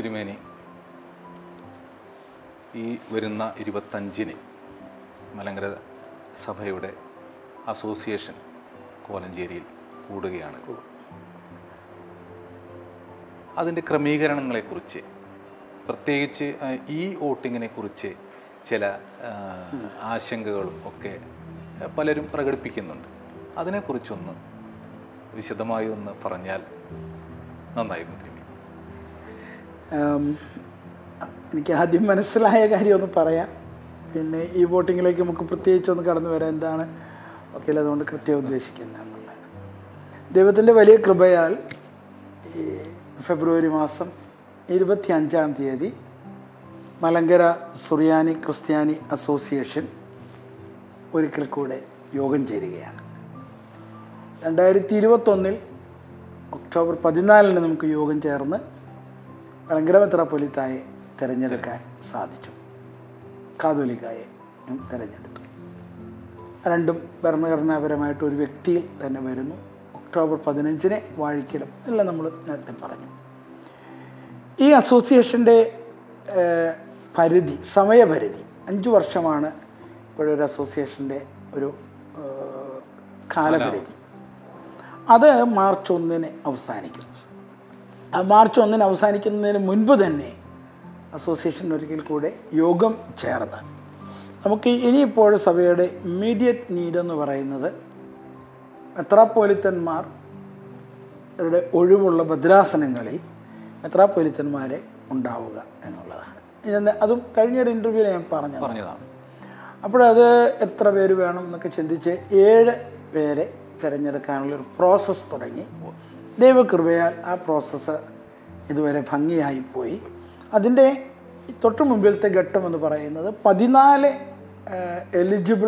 തിരുമേനി ഈ വരുന്ന ഇരുപത്തഞ്ചിന് മലങ്കര സഭയുടെ അസോസിയേഷൻ കോലഞ്ചേരിയിൽ കൂടുകയാണ് അതിൻ്റെ ക്രമീകരണങ്ങളെക്കുറിച്ച് പ്രത്യേകിച്ച് ആ, ഈ വോട്ടിങ്ങിനെ കുറിച്ച് ചില ആ, ആശങ്കകളും ഒക്കെ ആ, പലരും പ്രകടിപ്പിക്കുന്നുണ്ട് അതിനെക്കുറിച്ചൊന്ന് വിശദമായി ഒന്ന് പറഞ്ഞാൽ നന്നായിരുന്നു തിരുമേനി ഉം, എനിക്ക് ആദ്യം മനസ്സിലായ കാര്യം ഒന്ന് പറയാം പിന്നെ ഈ വോട്ടിങ്ങിലേക്ക് നമുക്ക് പ്രത്യേകിച്ച് ഒന്ന് കടന്നു വരാൻ എന്താണ് ഒക്കെ അതുകൊണ്ട് കൃത്യം ഉദ്ദേശിക്കുന്നതെന്നുള്ളത് ദൈവത്തിൻ്റെ വലിയ കൃപയാൽ ഈ ഫെബ്രുവരി മാസം ഇരുപത്തി അഞ്ചാം തീയതി മലങ്കര സുറിയാനി ക്രിസ്ത്യാനി അസോസിയേഷൻ ഒരിക്കൽ കൂടെ യോഗം ചേരുകയാണ് രണ്ടായിരത്തി ഇരുപത്തൊന്നിൽ ഒക്ടോബർ പതിനാലിന് നമുക്ക് യോഗം ചേർന്ന് മലങ്കര മെത്രാപ്പൊലിത്തായെ തിരഞ്ഞെടുക്കാൻ സാധിച്ചു കാതോലിക്കായെ ഉം, തിരഞ്ഞെടുത്തു രണ്ടും ഭരണഘടനാപരമായിട്ട് ഒരു വ്യക്തിയിൽ തന്നെ വരുന്നു ഒക്ടോബർ പതിനഞ്ചിന് വാഴിക്കലും എല്ലാം നമ്മൾ നേരത്തെ പറഞ്ഞു ഈ അസോസിയേഷൻ്റെ ഏഹ്, പരിധി സമയപരിധി അഞ്ച് വർഷമാണ് ഇപ്പോഴൊരു അസോസിയേഷൻ്റെ ഒരു ഏഹ്, കാലപരിധി അത് മാർച്ച് ഒന്നിന് അവസാനിക്കും ആ മാർച്ച് ഒന്നിന് അവസാനിക്കുന്നതിന് മുൻപ് തന്നെ അസോസിയേഷൻ ഒരിക്കൽ കൂടെ യോഗം ചേർന്ന് നമുക്ക് ഇനിയിപ്പോൾ സഭയുടെ ഇമ്മീഡിയറ്റ് നീഡ് എന്ന് പറയുന്നത് മെത്രാപ്പോലിത്തന്മാർ രുടെ ഒഴിവുള്ള ഭദ്രാസനങ്ങളിൽ മെത്രാപ്പൊലിത്തന്മാരെ ഉണ്ടാവുക എന്നുള്ളതാണ് ഞാൻ അതും കഴിഞ്ഞൊരു ഇൻ്റർവ്യൂവിൽ ഞാൻ പറഞ്ഞത് പറഞ്ഞതാണ് അപ്പോഴത് എത്ര പേര് വേണം എന്നൊക്കെ ചിന്തിച്ച് ഏഴ് പേരെ തിരഞ്ഞെടുക്കാനുള്ളൊരു പ്രോസസ്സ് തുടങ്ങി ദൈവകൃപയാൽ ആ പ്രോസസ്സ് ഇതുവരെ ഭംഗിയായി പോയി അതിൻ്റെ തൊട്ട് മുമ്പിലത്തെ ഘട്ടം എന്ന് പറയുന്നത് പതിനാല് എലിജിബിൾ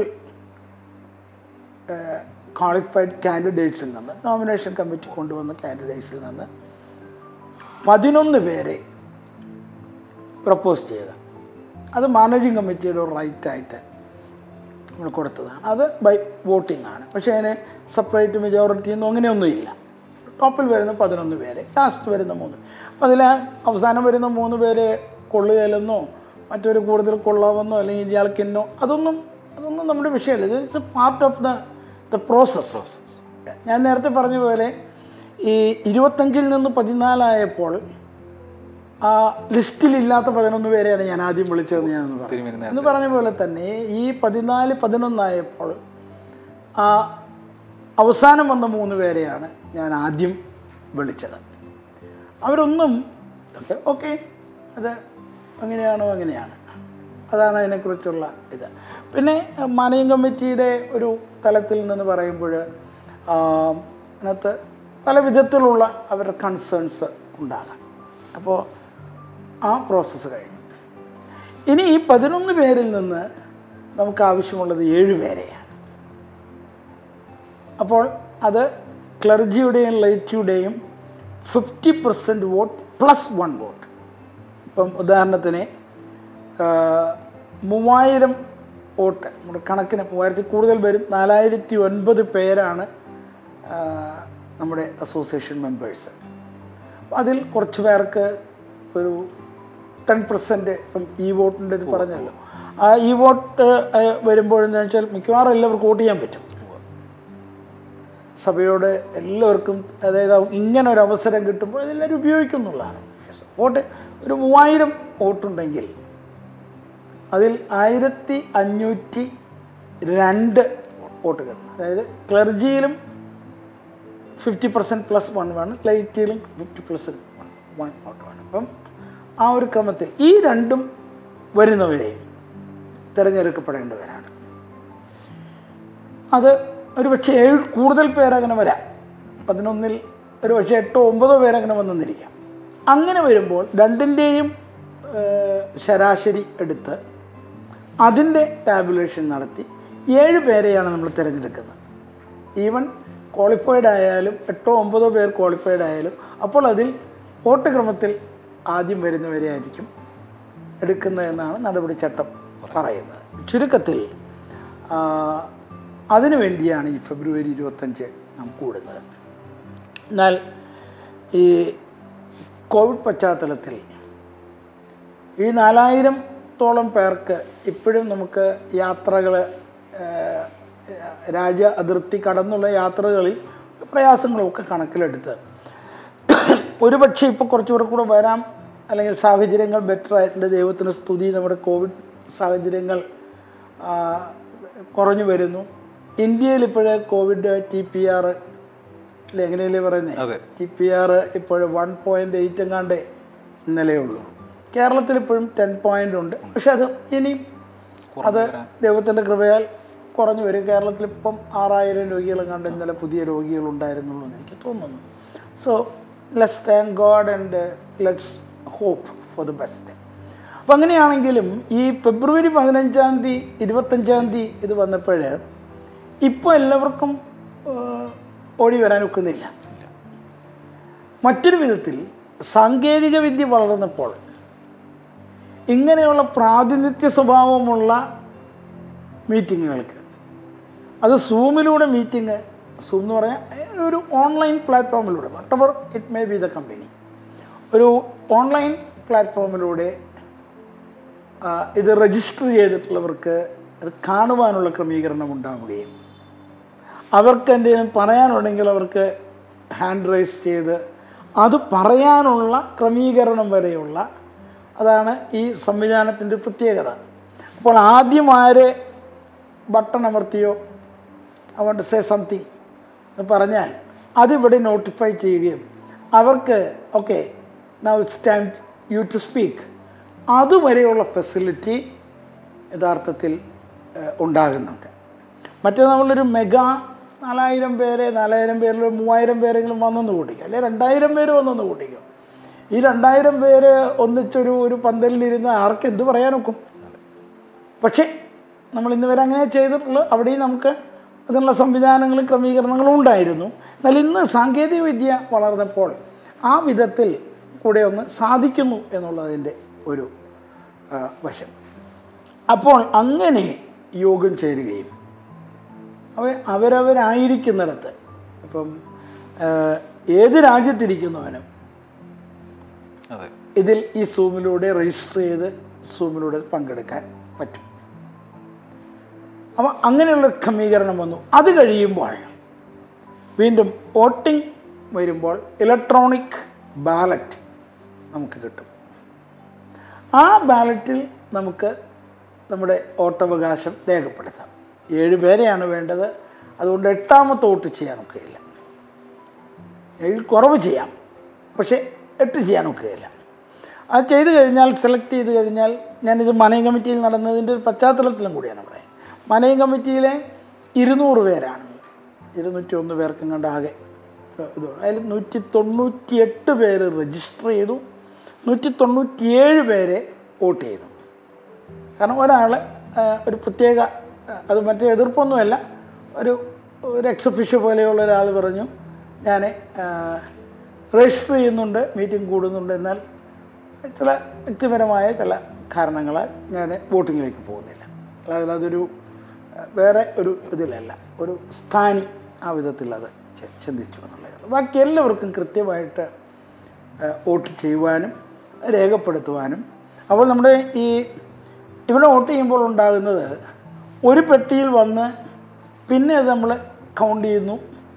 ക്വാളിഫൈഡ് കാൻഡിഡേറ്റ്സിൽ നിന്ന് നോമിനേഷൻ കമ്മിറ്റി കൊണ്ടുവന്ന കാൻഡിഡേറ്റ്സിൽ നിന്ന് പതിനൊന്ന് പേരെ പ്രപ്പോസ് ചെയ്യുക അത് മാനേജിങ് കമ്മിറ്റിയുടെ ഒരു റൈറ്റായിട്ട് നമ്മൾ കൊടുത്തതാണ് അത് ബൈ വോട്ടിംഗ് ആണ് പക്ഷേ അതിന് സെപ്പറേറ്റ് മെജോറിറ്റി ഒന്നും അങ്ങനെയൊന്നുമില്ല ടോപ്പിൽ വരുന്ന പതിനൊന്ന് പേര് ലാസ്റ്റ് വരുന്ന മൂന്ന് അപ്പം അതിൽ അവസാനം വരുന്ന മൂന്ന് പേര് കൊള്ളുകയില്ലെന്നോ മറ്റൊരു കൂടുതൽ കൊള്ളാമെന്നോ അല്ലെങ്കിൽ ഇയാൾക്കെന്നോ അതൊന്നും അതൊന്നും നമ്മുടെ വിഷയമല്ല it's a part of the the process ഞാൻ നേരത്തെ പറഞ്ഞ പോലെ ഈ ഇരുപത്തഞ്ചിൽ നിന്ന് പതിനാലായപ്പോൾ ആ ലിസ്റ്റിലില്ലാത്ത പതിനൊന്ന് പേരെയാണ് ഞാൻ ആദ്യം വിളിച്ചതെന്ന് ഞാനൊന്ന് പറഞ്ഞു തിരുമേനി എന്ന് പറഞ്ഞ പോലെ തന്നെ ഈ പതിനാല് പതിനൊന്നായപ്പോൾ ആ അവസാനം വന്ന മൂന്ന് പേരെയാണ് ഞാൻ ആദ്യം വിളിച്ചത് അവരൊന്നും ഓക്കെ അത് അങ്ങനെയാണോ അങ്ങനെയാണ് അതാണ് അതിനെക്കുറിച്ചുള്ള ഇത് പിന്നെ മാനേജിങ് കമ്മിറ്റിയുടെ ഒരു തലത്തിൽ നിന്ന് പറയുമ്പോൾ അതിനകത്ത് പല വിധത്തിലുള്ള അവരുടെ കൺസേൺസ് ഉണ്ടാകാം അപ്പോൾ ആ പ്രോസസ്സ് കഴിഞ്ഞു ഇനി ഈ പതിനൊന്ന് പേരിൽ നിന്ന് നമുക്ക് ആവശ്യമുള്ളത് ഏഴ് പേരെയാണ് അപ്പോൾ അത് ക്ലർജിയുടെയും ലൈറ്റിയുടെയും fifty percent vote plus one vote ഇപ്പം ഉദാഹരണത്തിന് ആ, മൂവായിരം വോട്ട് നമ്മുടെ കണക്കിന് മൂവായിരത്തി കൂടുതൽ വരും നാലായിരത്തി ഒൻപത് പേരാണ് ആ, നമ്മുടെ അസോസിയേഷൻ മെമ്പേഴ്സ് അപ്പോൾ അതിൽ കുറച്ച് പേർക്ക് ഇപ്പോൾ ഒരു ടെൻ പെർസെൻറ്റ് ഇപ്പം ഈ വോട്ടിൻ്റെ ഇത് പറഞ്ഞല്ലോ ആ ഈ വോട്ട് വരുമ്പോഴെന്ന് വെച്ചാൽ മിക്കവാറും എല്ലാവർക്കും വോട്ട് ചെയ്യാൻ പറ്റും സഭയോട് എല്ലാവർക്കും അതായത് ഇങ്ങനെ ഒരു അവസരം കിട്ടുമ്പോൾ അതെല്ലാവരും ഉപയോഗിക്കുന്നുള്ളതാണ് വോട്ട് ഒരു മൂവായിരം വോട്ടുണ്ടെങ്കിൽ അതിൽ ആയിരത്തി അഞ്ഞൂറ്റി രണ്ട് വോട്ടുകൾ അതായത് ക്ലർജിയിലും ഫിഫ്റ്റി പെർസെൻറ്റ് പ്ലസ് വൺ വേണം ലൈറ്റിയിലും fifty plus one one vote വേണം അപ്പം ആ ഒരു ക്രമത്തിൽ ഈ രണ്ടും വരുന്നവരെയും തിരഞ്ഞെടുക്കപ്പെടേണ്ടവരാണ് അത് ഒരു പക്ഷേ ഏഴ് കൂടുതൽ പേരങ്ങനെ വരാം പതിനൊന്നിൽ ഒരു പക്ഷേ എട്ടോ ഒമ്പതോ പേരങ്ങനെ വന്നെന്നിരിക്കാം അങ്ങനെ വരുമ്പോൾ രണ്ടിൻ്റെയും ഏഹ്, ശരാശരി എടുത്ത് അതിൻ്റെ ടാബുലേഷൻ നടത്തി ഏഴ് പേരെയാണ് നമ്മൾ തിരഞ്ഞെടുക്കുന്നത് ഈവൻ ക്വാളിഫൈഡ് ആയാലും എട്ടോ ഒമ്പതോ പേർ ക്വാളിഫൈഡ് ആയാലും അപ്പോൾ അതിൽ വോട്ട് ക്രമത്തിൽ ആദ്യം വരുന്നവരെ ആയിരിക്കും എടുക്കുന്നതെന്നാണ് നടപടിച്ചട്ടം പറയുന്നത് ചുരുക്കത്തിൽ ആ, അതിനു വേണ്ടിയാണ് ഈ ഫെബ്രുവരി ഇരുപത്തഞ്ച് നാം കൂടുന്നത് എന്നാൽ ഈ കോവിഡ് പശ്ചാത്തലത്തിൽ ഈ നാലായിരത്തോളം പേർക്ക് ഇപ്പോഴും നമുക്ക് യാത്രകൾ രാജ്യ അതിർത്തി കടന്നുള്ള യാത്രകളിൽ പ്രയാസങ്ങളൊക്കെ കണക്കിലെടുത്ത് ഒരുപക്ഷെ ഇപ്പോൾ കുറച്ചുകൂടെ കൂടെ വരാം അല്ലെങ്കിൽ സാഹചര്യങ്ങൾ ബെറ്റർ ആയിട്ടുണ്ട് ദൈവത്തിന് സ്തുതി നമ്മുടെ കോവിഡ് സാഹചര്യങ്ങൾ ആ, കുറഞ്ഞു വരുന്നു ഇന്ത്യയിൽ ഇപ്പോഴേ കോവിഡ് ടി പി ആർ എങ്ങനെയല്ലേ പറയുന്നത് അതെ ടി പി ആർ ഇപ്പോൾ വൺ പോയിൻ്റ് എയ്റ്റ് എങ്ങാണ്ടേ ഇന്നലെ ഉള്ളൂ കേരളത്തിൽ ഇപ്പോഴും ടെൻ പോയിൻ്റ് ഉണ്ട് പക്ഷെ അത് ഇനി അത് ദൈവത്തിൻ്റെ കൃപയാൽ കുറഞ്ഞു വരും കേരളത്തിൽ ഇപ്പം ആറായിരം രോഗികളെങ്ങാണ്ട് ഇന്നലെ പുതിയ രോഗികൾ ഉണ്ടായിരുന്നുള്ളൂ എന്ന് എനിക്ക് തോന്നുന്നു so let's thank God and let's hope for the best അപ്പം അങ്ങനെയാണെങ്കിലും ഈ ഫെബ്രുവരി പതിനഞ്ചാം തീയതി ഇരുപത്തഞ്ചാം തീയതി ഇത് വന്നപ്പോൾ ഇപ്പോൾ എല്ലാവർക്കും ഏഹ്, ഓടി വരാൻ ഒക്കുന്നില്ല മറ്റൊരു വിധത്തിൽ സാങ്കേതിക വിദ്യ വളർന്നപ്പോൾ ഇങ്ങനെയുള്ള പ്രാതിനിധ്യ സ്വഭാവമുള്ള മീറ്റിങ്ങുകൾക്ക് അത് സൂമിലൂടെ മീറ്റിംഗ് സൂം എന്ന് പറഞ്ഞാൽ ഒരു ഓൺലൈൻ പ്ലാറ്റ്ഫോമിലൂടെ whatever it may be the company ഒരു ഓൺലൈൻ പ്ലാറ്റ്ഫോമിലൂടെ ആ, ഇത് രജിസ്റ്റർ ചെയ്തിട്ടുള്ളവർക്ക് അത് കാണുവാനുള്ള ക്രമീകരണം ഉണ്ടാവുകയും അവർക്ക് എന്തെങ്കിലും പറയാനുണ്ടെങ്കിൽ അവർക്ക് ഹാൻഡ് റൈസ് ചെയ്ത് അത് പറയാനുള്ള ക്രമീകരണം വരെയുള്ള അതാണ് ഈ സംവിധാനത്തിൻ്റെ പ്രത്യേകത അപ്പോൾ ആദ്യം ആരെ ബട്ടൺ അമർത്തിയോ ഐ വോണ്ട് സേ സംതിങ് എന്ന് പറഞ്ഞാൽ അതിവിടെ നോട്ടിഫൈ ചെയ്യുകയും അവർക്ക് okay now it's time you to speak അതുവരെയുള്ള ഫെസിലിറ്റി യഥാർത്ഥത്തിൽ ഏഹ്, ഉണ്ടാകുന്നുണ്ട് മറ്റേ നമ്മളൊരു മെഗാ നാലായിരം പേരെ നാലായിരം പേരിൽ ഒരു മൂവായിരം പേരെങ്കിലും വന്നെന്ന് കൂട്ടിക്കും അല്ലെ രണ്ടായിരം പേര് വന്നെന്ന് കൂട്ടിക്കും ഈ രണ്ടായിരം പേര് ഒന്നിച്ചൊരു ഒരു പന്തലിലിരുന്ന് ആർക്ക് എന്ത് പറയാനൊക്കും പക്ഷേ നമ്മൾ ഇന്ന് വരെ അങ്ങനെ ചെയ്തിട്ടുള്ളൂ അവിടെയും നമുക്ക് അതിനുള്ള സംവിധാനങ്ങളും ക്രമീകരണങ്ങളും ഉണ്ടായിരുന്നു എന്നാൽ ഇന്ന് സാങ്കേതിക വിദ്യ വളർന്നപ്പോൾ ആ വിധത്തിൽ കൂടെ ഒന്ന് സാധിക്കുന്നു എന്നുള്ളതിൻ്റെ ഒരു ആ, വശം അപ്പോൾ അങ്ങനെ യോഗം ചേരുകയും അവ അവരവരായിരിക്കുന്നിടത്ത് ഇപ്പം ആ, ഏത് രാജ്യത്തിരിക്കുന്നവനും അതെ ഇതിൽ ഈ സൂമിലൂടെ രജിസ്റ്റർ ചെയ്ത് സൂമിലൂടെ പങ്കെടുക്കാൻ പറ്റും അപ്പോൾ അങ്ങനെയുള്ള ക്രമീകരണം വന്നു അത് കഴിയുമ്പോൾ വീണ്ടും വോട്ടിംഗ് വരുമ്പോൾ ഇലക്ട്രോണിക് ബാലറ്റ് നമുക്ക് കിട്ടും ആ ബാലറ്റിൽ നമുക്ക് നമ്മുടെ വോട്ടവകാശം രേഖപ്പെടുത്താം ഏഴ് പേരെയാണ് വേണ്ടത് അതുകൊണ്ട് എട്ടാമത്തെ വോട്ട് ചെയ്യാനൊക്കെയില്ല ഏഴിൽ കുറവ് ചെയ്യാം പക്ഷേ എട്ട് ചെയ്യാനൊക്കെയില്ല അത് ചെയ്ത് കഴിഞ്ഞാൽ സെലക്ട് ചെയ്ത് കഴിഞ്ഞാൽ ഞാനിത് മനയം കമ്മിറ്റിയിൽ നടന്നതിൻ്റെ ഒരു പശ്ചാത്തലത്തിലും കൂടിയാണ് പറയുന്നത് മനയം കമ്മിറ്റിയിലെ ഇരുന്നൂറ് പേരാണ് ഇരുന്നൂറ്റി ഒന്ന് പേർക്കും കണ്ട് ആകെ ഏഹ്, ഇത് അതിൽ നൂറ്റി തൊണ്ണൂറ്റിയെട്ട് പേര് രജിസ്റ്റർ ചെയ്തു നൂറ്റി തൊണ്ണൂറ്റിയേഴ് പേരെ വോട്ട് ചെയ്തു കാരണം ഒരാൾ ഒരു പ്രത്യേക ആ, അത് മറ്റേ എതിർപ്പൊന്നുമല്ല ഒരു ഒരു എക്സഫിഷ്യ പോലെയുള്ള ഒരാൾ പറഞ്ഞു ഞാൻ രജിസ്റ്റർ ചെയ്യുന്നുണ്ട് മീറ്റിംഗ് കൂടുന്നുണ്ട് എന്നാൽ ചില വ്യക്തിപരമായ ചില കാരണങ്ങളാൽ ഞാൻ വോട്ടിങ്ങിലേക്ക് പോകുന്നില്ല അല്ലാതെ അതൊരു ആ, വേറെ ഒരു ഇതിലല്ല ഒരു സ്ഥാനി ആ വിധത്തിൽ അത് ചി- ചിന്തിച്ചു എന്നുള്ളതാണ് ബാക്കി എല്ലാവർക്കും കൃത്യമായിട്ട് ആ, വോട്ട് ചെയ്യുവാനും രേഖപ്പെടുത്തുവാനും അപ്പോൾ നമ്മുടെ ഈ ഇവിടെ വോട്ട് ചെയ്യുമ്പോൾ ഉണ്ടാകുന്നത് ഒരു പെട്ടിയിൽ വന്ന് പിന്നെ അത് നമ്മൾ കൗണ്ട് ചെയ്യുന്നു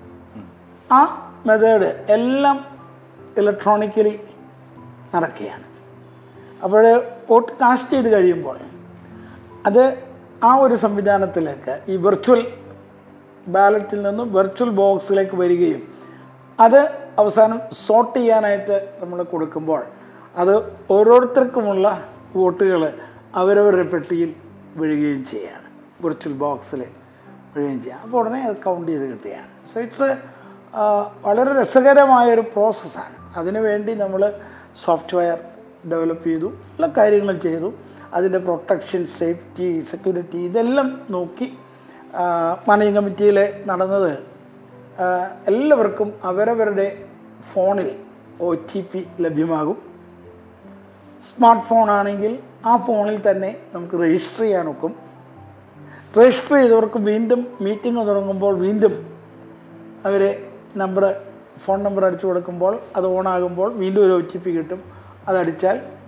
ആ മെത്തേഡ് എല്ലാം ഇലക്ട്രോണിക്കലി നടക്കുകയാണ് അപ്പോൾ വോട്ട് കാസ്റ്റ് ചെയ്ത് കഴിയുമ്പോൾ അത് ആ ഒരു സംവിധാനത്തിലേക്ക് ഈ വെർച്വൽ ബാലറ്റിൽ നിന്നും വെർച്വൽ ബോക്സിലേക്ക് വരികയും അത് അവസാനം സോർട്ട് ചെയ്യാനായിട്ട് നമ്മൾ കൊടുക്കുമ്പോൾ അത് ഓരോരുത്തർക്കുമുള്ള വോട്ടുകൾ അവരവരുടെ പെട്ടിയിൽ വീഴുകയും ചെയ്യുകയാണ് വെർച്വൽ ബോക്സിൽ വീഴുകയും ചെയ്യാം അപ്പോൾ ഉടനെ അത് കൗണ്ട് ചെയ്ത് കിട്ടുകയാണ് സോ ഇറ്റ്സ് വളരെ രസകരമായൊരു പ്രോസസ്സാണ് അതിനുവേണ്ടി നമ്മൾ സോഫ്റ്റ്വെയർ ഡെവലപ്പ് ചെയ്തു എല്ലാ കാര്യങ്ങളും ചെയ്തു അതിൻ്റെ പ്രൊട്ടക്ഷൻ സേഫ്റ്റി സെക്യൂരിറ്റി ഇതെല്ലാം നോക്കി മാനേജിംഗ് കമ്മിറ്റിയിൽ നടന്നത് ആ, എല്ലാവർക്കും അവരവരുടെ ഫോണിൽ ഒ ടി പി ലഭ്യമാകും സ്മാർട്ട് ഫോൺ ആണെങ്കിൽ ആ ഫോണിൽ തന്നെ നമുക്ക് രജിസ്റ്റർ ചെയ്യാനൊക്കും രജിസ്റ്റർ ചെയ്തവർക്ക് വീണ്ടും മീറ്റിംഗ് തുടങ്ങുമ്പോൾ വീണ്ടും അവർ നമ്പർ ഫോൺ നമ്പർ അടിച്ചു കൊടുക്കുമ്പോൾ അത് ഓണാകുമ്പോൾ വീണ്ടും ഒരു ഒ ടി പി കിട്ടും അതടിച്ചാൽ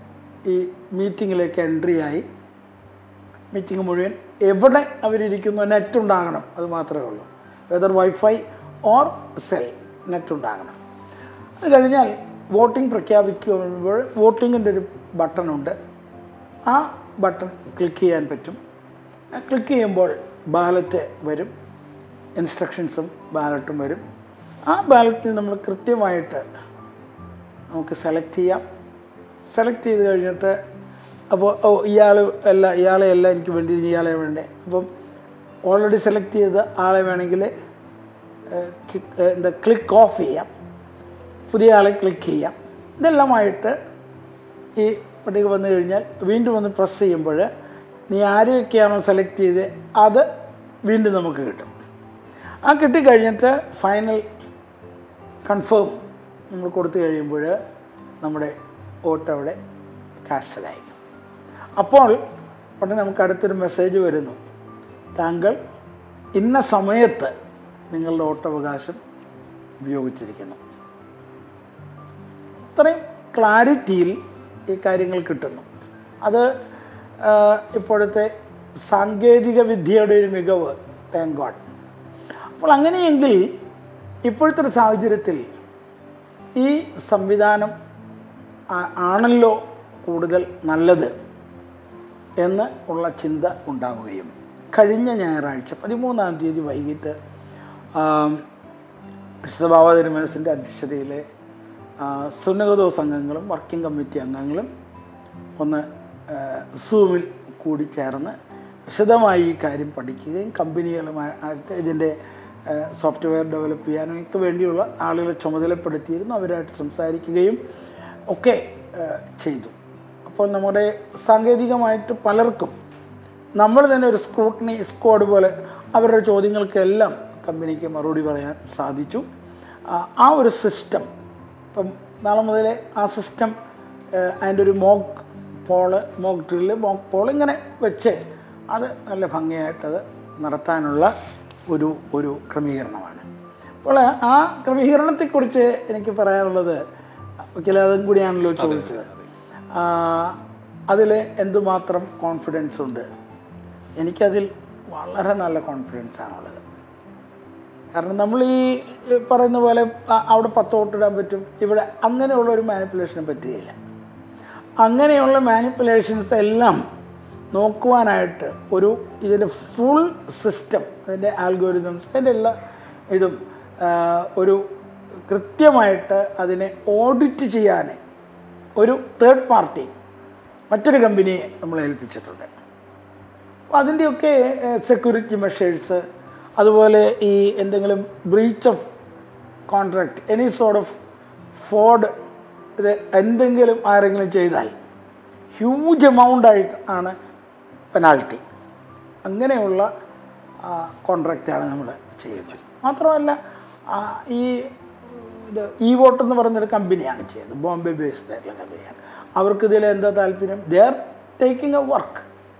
ഈ മീറ്റിങ്ങിലേക്ക് എൻട്രി ആയി മീറ്റിംഗ് മുഴുവൻ എവിടെ അവരിയ്ക്കുന്നു നെറ്റ് ഉണ്ടാകണം അത് മാത്രമേ ഉള്ളൂ whether wifi or cell net ഉണ്ടാകണം അത് കഴിഞ്ഞാൽ വോട്ടിംഗ് പ്രഖ്യാപിക്കുമ്പോൾ വോട്ടിങ്ങിൻ്റെ ഒരു ബട്ടണുണ്ട് ആ ബട്ടൺ ക്ലിക്ക് ചെയ്യാൻ പറ്റും ആ ക്ലിക്ക് ചെയ്യുമ്പോൾ ബാലറ്റ് വരും ഇൻസ്ട്രക്ഷൻസും ബാലറ്റും വരും ആ ബാലറ്റിൽ നമ്മൾ കൃത്യമായിട്ട് നമുക്ക് സെലക്ട് ചെയ്യാം സെലക്ട് ചെയ്ത് കഴിഞ്ഞിട്ട് അപ്പോൾ ഓ ഇയാൾ അല്ല ഇയാളെ അല്ല എനിക്ക് വേണ്ടി ഇയാളെ വേണ്ടേ അപ്പം ഓൾറെഡി സെലക്ട് ചെയ്ത ആളെ വേണമെങ്കിൽ ഏഹ്, ക്ലിക്ക്- ഏഹ്, എന്താ ക്ലിക്ക് ഓഫ് ചെയ്യാം പുതിയ ആളെ ക്ലിക്ക് ചെയ്യാം ഇതെല്ലാമായിട്ട് ഈ പട്ടിക വന്നു കഴിഞ്ഞാൽ വീണ്ടും ഒന്ന് പ്രസ് ചെയ്യുമ്പോൾ നീ ആരെയൊക്കെയാണോ സെലക്ട് ചെയ്ത് അത് വീണ്ടും നമുക്ക് കിട്ടും ആ കിട്ടിക്കഴിഞ്ഞിട്ട് ഫൈനൽ കൺഫേം നമ്മൾ കൊടുത്തു കഴിയുമ്പോൾ നമ്മുടെ വോട്ട് അവിടെ കാസ്റ്റഡായി അപ്പോൾ ഉടനെ നമുക്ക് അടുത്തൊരു മെസ്സേജ് വരുന്നു താങ്കൾ ഇന്ന സമയത്ത് നിങ്ങളുടെ വോട്ടവകാശം ഉപയോഗിച്ചിരിക്കുന്നു ഇത്രയും ക്ലാരിറ്റിയിൽ ഈ കാര്യങ്ങൾ കിട്ടുന്നു അത് ആ, ഇപ്പോഴത്തെ സാങ്കേതിക വിദ്യയുടെ ഒരു മികവ് താങ്ക് ഗോഡ് അപ്പോൾ അങ്ങനെയെങ്കിൽ ഇപ്പോഴത്തെ ഒരു സാഹചര്യത്തിൽ ഈ സംവിധാനം ആ- ആണല്ലോ കൂടുതൽ നല്ലത് എന്ന് ഉള്ള ചിന്ത ഉണ്ടാവുകയും കഴിഞ്ഞ ഞായറാഴ്ച പതിമൂന്നാം തീയതി വൈകിട്ട് ആം, വിശുദ്ധ ബാബ തിരുമനസിൻ്റെ അധ്യക്ഷതയിൽ സുന്നകദോസ് അംഗങ്ങളും വർക്കിംഗ് കമ്മിറ്റി അംഗങ്ങളും ഒന്ന് ആ, സൂമിൽ കൂടി ചേർന്ന് വിശദമായി ഈ കാര്യം പഠിക്കുകയും കമ്പനികളുമായിട്ട് ഇതിൻ്റെ സോഫ്റ്റ്വെയർ ഡെവലപ്പ് ചെയ്യാനും ഒക്കെ വേണ്ടിയുള്ള ആളുകളെ ചുമതലപ്പെടുത്തിയിരുന്നു അവരായിട്ട് സംസാരിക്കുകയും ഒക്കെ ആ, ചെയ്തു അപ്പോൾ നമ്മുടെ സാങ്കേതികമായിട്ട് പലർക്കും നമ്മൾ തന്നെ ഒരു സ്ക്രൂട്ടനി സ്ക്വാഡ് പോലെ അവരുടെ ചോദ്യങ്ങൾക്കെല്ലാം കമ്പനിക്ക് മറുപടി പറയാൻ സാധിച്ചു ആ, ആ ഒരു സിസ്റ്റം ഇപ്പം നാളെ മുതൽ ആ സിസ്റ്റം അതിൻ്റെ ഒരു mock poll mock drill mock poll ഇങ്ങനെ വെച്ച് അത് നല്ല ഭംഗിയായിട്ടത് നടത്താനുള്ള ഒരു ഒരു ക്രമീകരണമാണ് അപ്പോൾ ആ ക്രമീകരണത്തെക്കുറിച്ച് എനിക്ക് പറയാനുള്ളത് ഒരിക്കലും അതും കൂടിയാണല്ലോ ചോദിച്ചത് അതിൽ എന്തുമാത്രം കോൺഫിഡൻസ് ഉണ്ട് എനിക്കതിൽ വളരെ നല്ല കോൺഫിഡൻസ് ആണുള്ളത് കാരണം നമ്മൾ ഈ പറയുന്ന പോലെ അ- അവിടെ പത്ത് വോട്ടിടാൻ പറ്റും ഇവിടെ അങ്ങനെയുള്ള ഒരു മാനിപ്പുലേഷനെ പറ്റുകയില്ല അങ്ങനെയുള്ള മാനിപ്പുലേഷൻസ് എല്ലാം നോക്കുവാനായിട്ട് ഒരു ഇതിൻ്റെ ഫുൾ സിസ്റ്റം അതിൻ്റെ ആൽഗോരിതംസ് അതിൻ്റെ എല്ലാ ഇതും ആ, ഒരു കൃത്യമായിട്ട് അതിനെ ഓഡിറ്റ് ചെയ്യാൻ ഒരു തേർഡ് പാർട്ടി മറ്റൊരു കമ്പനിയെ നമ്മൾ ഏൽപ്പിച്ചിട്ടുണ്ട് അപ്പോൾ അതിൻ്റെയൊക്കെ സെക്യൂരിറ്റി മെഷേഴ്സ് അതുപോലെ ഈ എന്തെങ്കിലും breach of contract any sort of fraud ഇത് എന്തെങ്കിലും ആരെങ്കിലും ചെയ്താൽ ഹ്യൂജ് എമൗണ്ട് ആയിട്ട് ആണ് പെനാൽറ്റി അങ്ങനെയുള്ള കോൺട്രാക്റ്റാണ് നമ്മൾ ചെയ്യുന്നത് മാത്രമല്ല ആ, ഈ ഇത് ഇ വോട്ട് എന്ന് പറയുന്നൊരു കമ്പനിയാണ് ചെയ്തത് ബോംബെ ബേസ്ഡ് ആയിട്ടുള്ള കമ്പനിയാണ് അവർക്ക് ഇതിൽ എന്താ താല്പര്യം they are taking a work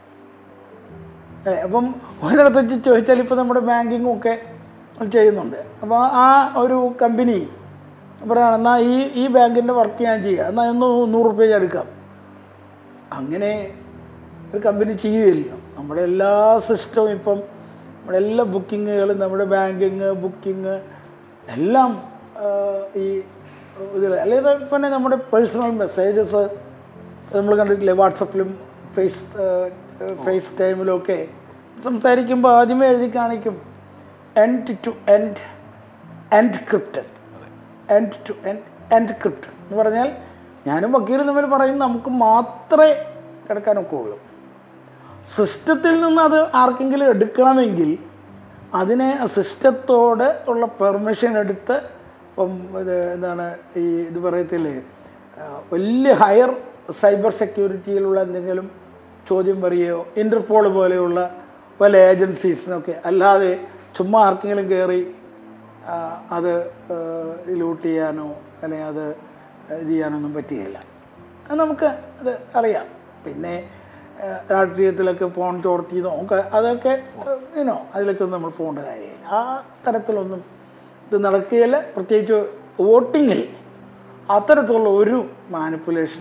അല്ലേ അപ്പം ഒരിടത്ത് വെച്ച് ചോദിച്ചാൽ ഇപ്പോൾ നമ്മുടെ ബാങ്കിങ്ങും ഒക്കെ ചെയ്യുന്നുണ്ട് അപ്പോൾ ആ ഒരു കമ്പനി പറയുകയാണ് എന്നാൽ ഈ ഈ ബാങ്കിൻ്റെ വർക്ക് ഞാൻ ചെയ്യാം എന്നാൽ ഒന്ന് നൂറ് റുപ്യ ഞാൻ എടുക്കാം അങ്ങനെ ഒരു കമ്പനി ചെയ്യുകയില്ല നമ്മുടെ എല്ലാ സിസ്റ്റവും ഇപ്പം നമ്മുടെ എല്ലാ ബുക്കിങ്ങുകളും നമ്മുടെ ബാങ്കിങ് ബുക്കിങ് എല്ലാം ആ, ഈ ഇതിൽ അല്ലെങ്കിൽ പിന്നെ നമ്മുടെ പേഴ്സണൽ മെസ്സേജസ് നമ്മൾ കണ്ടിട്ടില്ലേ വാട്സപ്പിലും ഫേസ് ഫേസ് ടൈമിലും ഒക്കെ സംസാരിക്കുമ്പോൾ ആദ്യമേ എഴുതി കാണിക്കും end to end encrypted end to end encrypted എന്ന് പറഞ്ഞാൽ ഞാനും വക്കീലും തമ്മിൽ പറയും നമുക്ക് മാത്രമേ കിടക്കാനൊക്കെ ഉള്ളൂ സിസ്റ്റത്തിൽ നിന്ന് അത് ആർക്കെങ്കിലും എടുക്കണമെങ്കിൽ അതിനെ സിസ്റ്റത്തോട് ഉള്ള പെർമിഷൻ എടുത്ത് ഇപ്പം ഇത് എന്താണ് ഈ ഇത് പറയത്തില്ലേ ആ, വലിയ ഹയർ സൈബർ സെക്യൂരിറ്റിയിലുള്ള എന്തെങ്കിലും ചോദ്യം പറയുകയോ ഇൻ്റർപോൾ പോലെയുള്ള പല ഏജൻസീസിനൊക്കെ അല്ലാതെ ചുമ്മാ ആർക്കെങ്കിലും കയറി ആ, അത് ലൂട്ട് ചെയ്യാനോ അല്ലെങ്കിൽ അത് ഇത് ചെയ്യാനൊന്നും പറ്റുകയില്ല അത് നമുക്ക് അത് അറിയാം പിന്നെ ആ, രാഷ്ട്രീയത്തിലൊക്കെ ഫോൺ ചോർത്തിയതോ ഒക്കെ അതൊക്കെ ഇനോ അതിലൊക്കെ ഒന്നും നമ്മൾ പോകേണ്ട കാര്യമില്ല ആ തരത്തിലൊന്നും ഇത് നടക്കുകയില്ല പ്രത്യേകിച്ച് വോട്ടിങ്ങിൽ അത്തരത്തിലുള്ള ഒരു മാനിപ്പുലേഷനും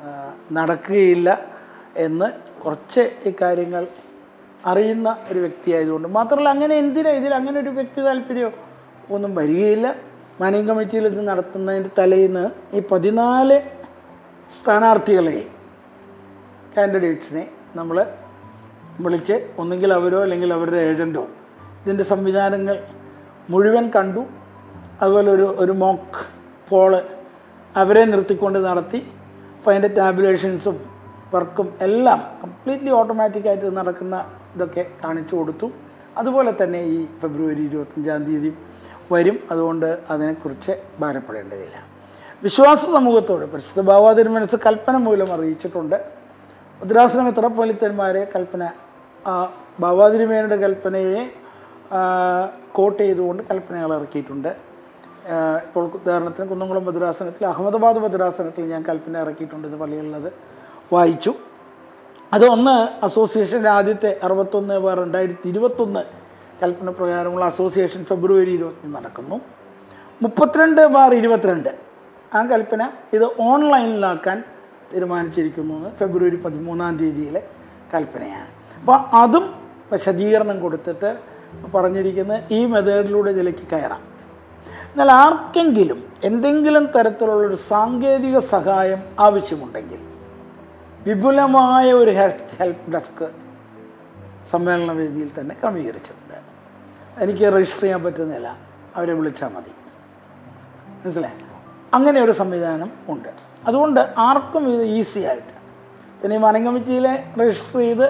ആ, നടക്കുകയില്ല എന്ന് കുറച്ച് ഈ കാര്യങ്ങൾ അറിയുന്ന ഒരു വ്യക്തിയായതുകൊണ്ട് മാത്രമല്ല അങ്ങനെ എന്തിനാ ഇതിൽ അങ്ങനെ ഒരു വ്യക്തി താല്പര്യമോ ഒന്നും വരികയില്ല മാനേജിംഗ് കമ്മിറ്റിയിൽ ഇത് നടത്തുന്നതിൻ്റെ തലേന്ന് ഈ പതിനാല് സ്ഥാനാർത്ഥികളെയും കാൻഡിഡേറ്റ്സിനെ നമ്മൾ വിളിച്ച് ഒന്നുകിൽ അവരോ അല്ലെങ്കിൽ അവരുടെ ഏജൻറ്റോ ഇതിൻ്റെ സംവിധാനങ്ങൾ മുഴുവൻ കണ്ടു അതുപോലെ ഒരു ഒരു മോക്ക് പോള് അവരെ നിർത്തിക്കൊണ്ട് നടത്തി അപ്പോൾ അതിൻ്റെ ടാബുലേഷൻസും വർക്കും എല്ലാം കംപ്ലീറ്റ്ലി ഓട്ടോമാറ്റിക്കായിട്ട് നടക്കുന്ന ഇതൊക്കെ കാണിച്ചു കൊടുത്തു അതുപോലെ തന്നെ ഈ ഫെബ്രുവരി ഇരുപത്തഞ്ചാം തീയതി വരും അതുകൊണ്ട് അതിനെക്കുറിച്ച് ഭാരപ്പെടേണ്ടതില്ല വിശ്വാസ സമൂഹത്തോട് പരിശുദ്ധ ഭാവാതിരി മനസ്സ് കൽപ്പന മൂലം അറിയിച്ചിട്ടുണ്ട് ഭദ്രാസന മെത്രപ്പൊലിത്തന്മാരെ കൽപ്പന ആ ഭാവാതിരിമേനയുടെ കൽപ്പനയെ ആ, കോട്ട് ചെയ്തുകൊണ്ട് കൽപ്പനകൾ ഇറക്കിയിട്ടുണ്ട് ആ, ഇപ്പോൾ ഉദാഹരണത്തിന് കുന്നംകുളം ഭദ്രാസനത്തിൽ അഹമ്മദാബാദ് ഭദ്രാസനത്തിൽ ഞാൻ കൽപ്പന ഇറക്കിയിട്ടുണ്ട് ഇത് പള്ളികളിലത് വായിച്ചു അത് ഒന്ന് അസോസിയേഷൻ്റെ ആദ്യത്തെ അറുപത്തൊന്ന് ബാർ രണ്ടായിരത്തി ഇരുപത്തൊന്ന് കൽപ്പന പ്രകാരമുള്ള അസോസിയേഷൻ ഫെബ്രുവരി ഇരുപത്തി നടക്കുന്നു മുപ്പത്തിരണ്ട് ബാർ ഇരുപത്തിരണ്ട് ആ കൽപ്പന ഇത് ഓൺലൈനിലാക്കാൻ തീരുമാനിച്ചിരിക്കുന്നു എന്ന് ഫെബ്രുവരി പതിമൂന്നാം തീയതിയിലെ കൽപ്പനയാണ് അപ്പോൾ അതും വിശദീകരണം കൊടുത്തിട്ട് പറഞ്ഞിരിക്കുന്ന ഈ മെത്തേഡിലൂടെ ഇതിലേക്ക് കയറാം എന്നാൽ ആർക്കെങ്കിലും എന്തെങ്കിലും തരത്തിലുള്ളൊരു സാങ്കേതിക സഹായം ആവശ്യമുണ്ടെങ്കിൽ വിപുലമായ ഒരു ഹെൽപ്പ് ഡെസ്ക് സമ്മേളന വേദിയിൽ തന്നെ ക്രമീകരിച്ചിട്ടുണ്ട് എനിക്ക് രജിസ്റ്റർ ചെയ്യാൻ പറ്റുന്നില്ല അവരെ വിളിച്ചാൽ മതി മനസ്സിലായി അങ്ങനെ ഒരു സംവിധാനം ഉണ്ട് അതുകൊണ്ട് ആർക്കും ഇത് ഈസി ആയിട്ട് പിന്നെ ഈ മണിംഗ് കമ്മിറ്റിയിലെ രജിസ്റ്റർ ചെയ്ത്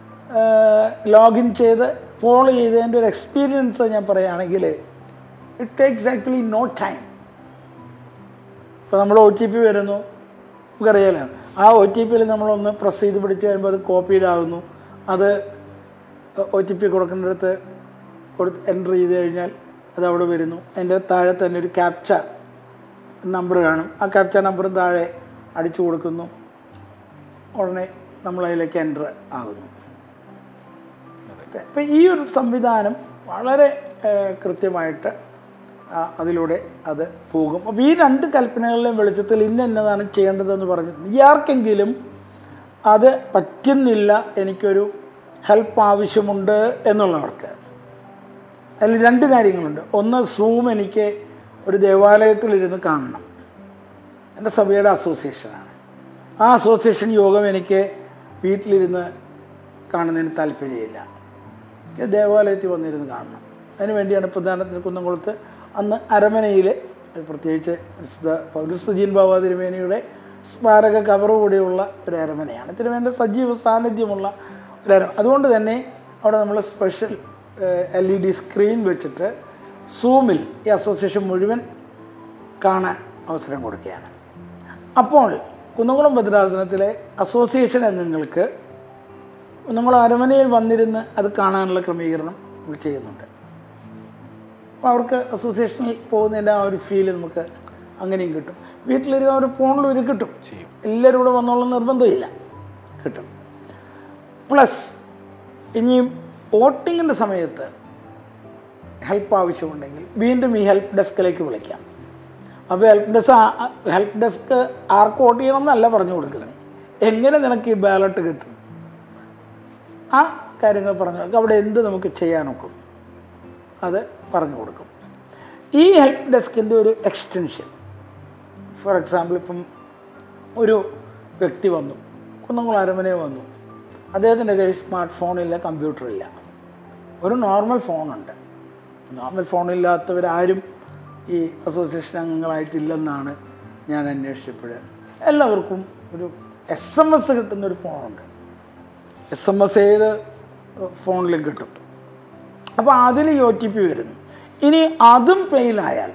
ലോഗിൻ ചെയ്ത് ഫോളോ ചെയ്തതിൻ്റെ ഒരു എക്സ്പീരിയൻസ് ഞാൻ പറയുകയാണെങ്കിൽ it takes actually no time ഇപ്പോൾ നമ്മൾ ഒ ടി പി വരുന്നു നമുക്കറിയാലോ ആ ഒ ടി പിയിൽ നമ്മളൊന്ന് പ്രസ് ചെയ്ത് പിടിച്ച് കഴിയുമ്പോൾ അത് കോപ്പീഡ് ആകുന്നു അത് ഒ ടി പി കൊടുക്കുന്നിടത്ത് കൊടുത്ത് എൻ്റർ ചെയ്ത് കഴിഞ്ഞാൽ അത് അവിടെ വരുന്നു അതിൻ്റെ താഴെ തന്നെ ഒരു ക്യാപ്ച നമ്പർ കാണും ആ ക്യാപ്ച നമ്പറും താഴെ അടിച്ചു കൊടുക്കുന്നു ഉടനെ നമ്മൾ അതിലേക്ക് എൻ്റർ ആകുന്നു അപ്പം ഈ ഒരു സംവിധാനം വളരെ ഏഹ്, കൃത്യമായിട്ട് ആ, അതിലൂടെ അത് പോകും അപ്പോൾ ഈ രണ്ട് കൽപ്പനകളിലെയും വെളിച്ചത്തിൽ ഇന്ന എന്നതാണ് ചെയ്യേണ്ടതെന്ന് പറഞ്ഞിട്ടുണ്ട് ഈ ആർക്കെങ്കിലും അത് പറ്റുന്നില്ല എനിക്കൊരു ഹെൽപ്പ് ആവശ്യമുണ്ട് എന്നുള്ളവർക്ക് അതിൽ രണ്ട് കാര്യങ്ങളുണ്ട് ഒന്ന് സൂം എനിക്ക് ഒരു ദേവാലയത്തിലിരുന്ന് കാണണം എൻ്റെ സഭയുടെ അസോസിയേഷനാണ് ആ അസോസിയേഷൻ യോഗം എനിക്ക് വീട്ടിലിരുന്ന് കാണുന്നതിന് താല്പര്യമില്ല എനിക്ക് ദേവാലയത്തിൽ വന്നിരുന്ന് കാണണം അതിന് വേണ്ടിയാണ് പ്രധാനത്തിന് കുന്നംകുളത്ത് അന്ന് അരമനയിൽ പ്രത്യേകിച്ച് വിശുദ്ധ പൗരസ്തുജീൻ ബാബ തിരുമേനിയുടെ സ്മാരക കവർ കൂടിയുള്ള ഒരു അരമനയാണ് തിരുമേൻ്റെ സജീവ സാന്നിധ്യമുള്ള ഒരു അര അതുകൊണ്ട് തന്നെ അവിടെ നമ്മൾ special L E D screen വെച്ചിട്ട് സൂമിൽ ഈ അസോസിയേഷൻ മുഴുവൻ കാണാൻ അവസരം കൊടുക്കുകയാണ് അപ്പോൾ കുന്നംകുളം ഭദ്രാസനത്തിലെ അസോസിയേഷൻ അംഗങ്ങൾക്ക് നമ്മൾ അരമനയിൽ വന്നിരുന്ന് അത് കാണാനുള്ള ക്രമീകരണം നമ്മൾ ചെയ്യുന്നുണ്ട് അപ്പോൾ അവർക്ക് അസോസിയേഷനിൽ പോകുന്നതിൻ്റെ ആ ഒരു ഫീൽ നമുക്ക് അങ്ങനെയും കിട്ടും വീട്ടിലിരുന്ന് അവർ ഫോണിലും ഇത് കിട്ടും ചെയ്യും. എല്ലാവരും കൂടെ വന്നുള്ള നിർബന്ധമില്ല കിട്ടും പ്ലസ് ഇനിയും വോട്ടിങ്ങിൻ്റെ സമയത്ത് ഹെൽപ്പ് ആവശ്യമുണ്ടെങ്കിൽ വീണ്ടും ഈ ഹെൽപ്പ് ഡെസ്കിലേക്ക് വിളിക്കാം അപ്പോൾ ഹെൽപ്പ് ഡെസ്ക് ഹെൽപ്പ് ഡെസ്ക് ആർക്ക് വോട്ട് ചെയ്യണമെന്നല്ല പറഞ്ഞു കൊടുക്കുന്നത് എങ്ങനെ നിനക്ക് ഈ ബാലറ്റ് കിട്ടും ആ കാര്യങ്ങൾ പറഞ്ഞു കൊടുക്കും അവിടെ എന്ത് നമുക്ക് ചെയ്യാനൊക്കും അത് പറഞ്ഞു കൊടുക്കും ഈ ഹെൽപ്പ് ഡെസ്കിൻ്റെ ഒരു എക്സ്റ്റൻഷൻ ഫോർ എക്സാമ്പിൾ ഇപ്പം ഒരു വ്യക്തി വന്നു കുന്നംകുളം അരമനെ വന്നു അദ്ദേഹത്തിൻ്റെ കയ്യിൽ സ്മാർട്ട് ഫോണില്ല കമ്പ്യൂട്ടറില്ല ഒരു നോർമൽ ഫോണുണ്ട് നോർമൽ ഫോണില്ലാത്തവരാരും ഈ അസോസിയേഷൻ അംഗങ്ങളായിട്ടില്ലെന്നാണ് ഞാൻ അന്വേഷിച്ചപ്പോൾ എല്ലാവർക്കും ഒരു എസ് എം എസ് കിട്ടുന്നൊരു ഫോണുണ്ട് എസ് എം എസ് ഏത് ഫോണിലും കിട്ടും അപ്പോൾ അതിൽ ഒ ടി പി വരുന്നു ഇനി അതും ഫെയിലായാൽ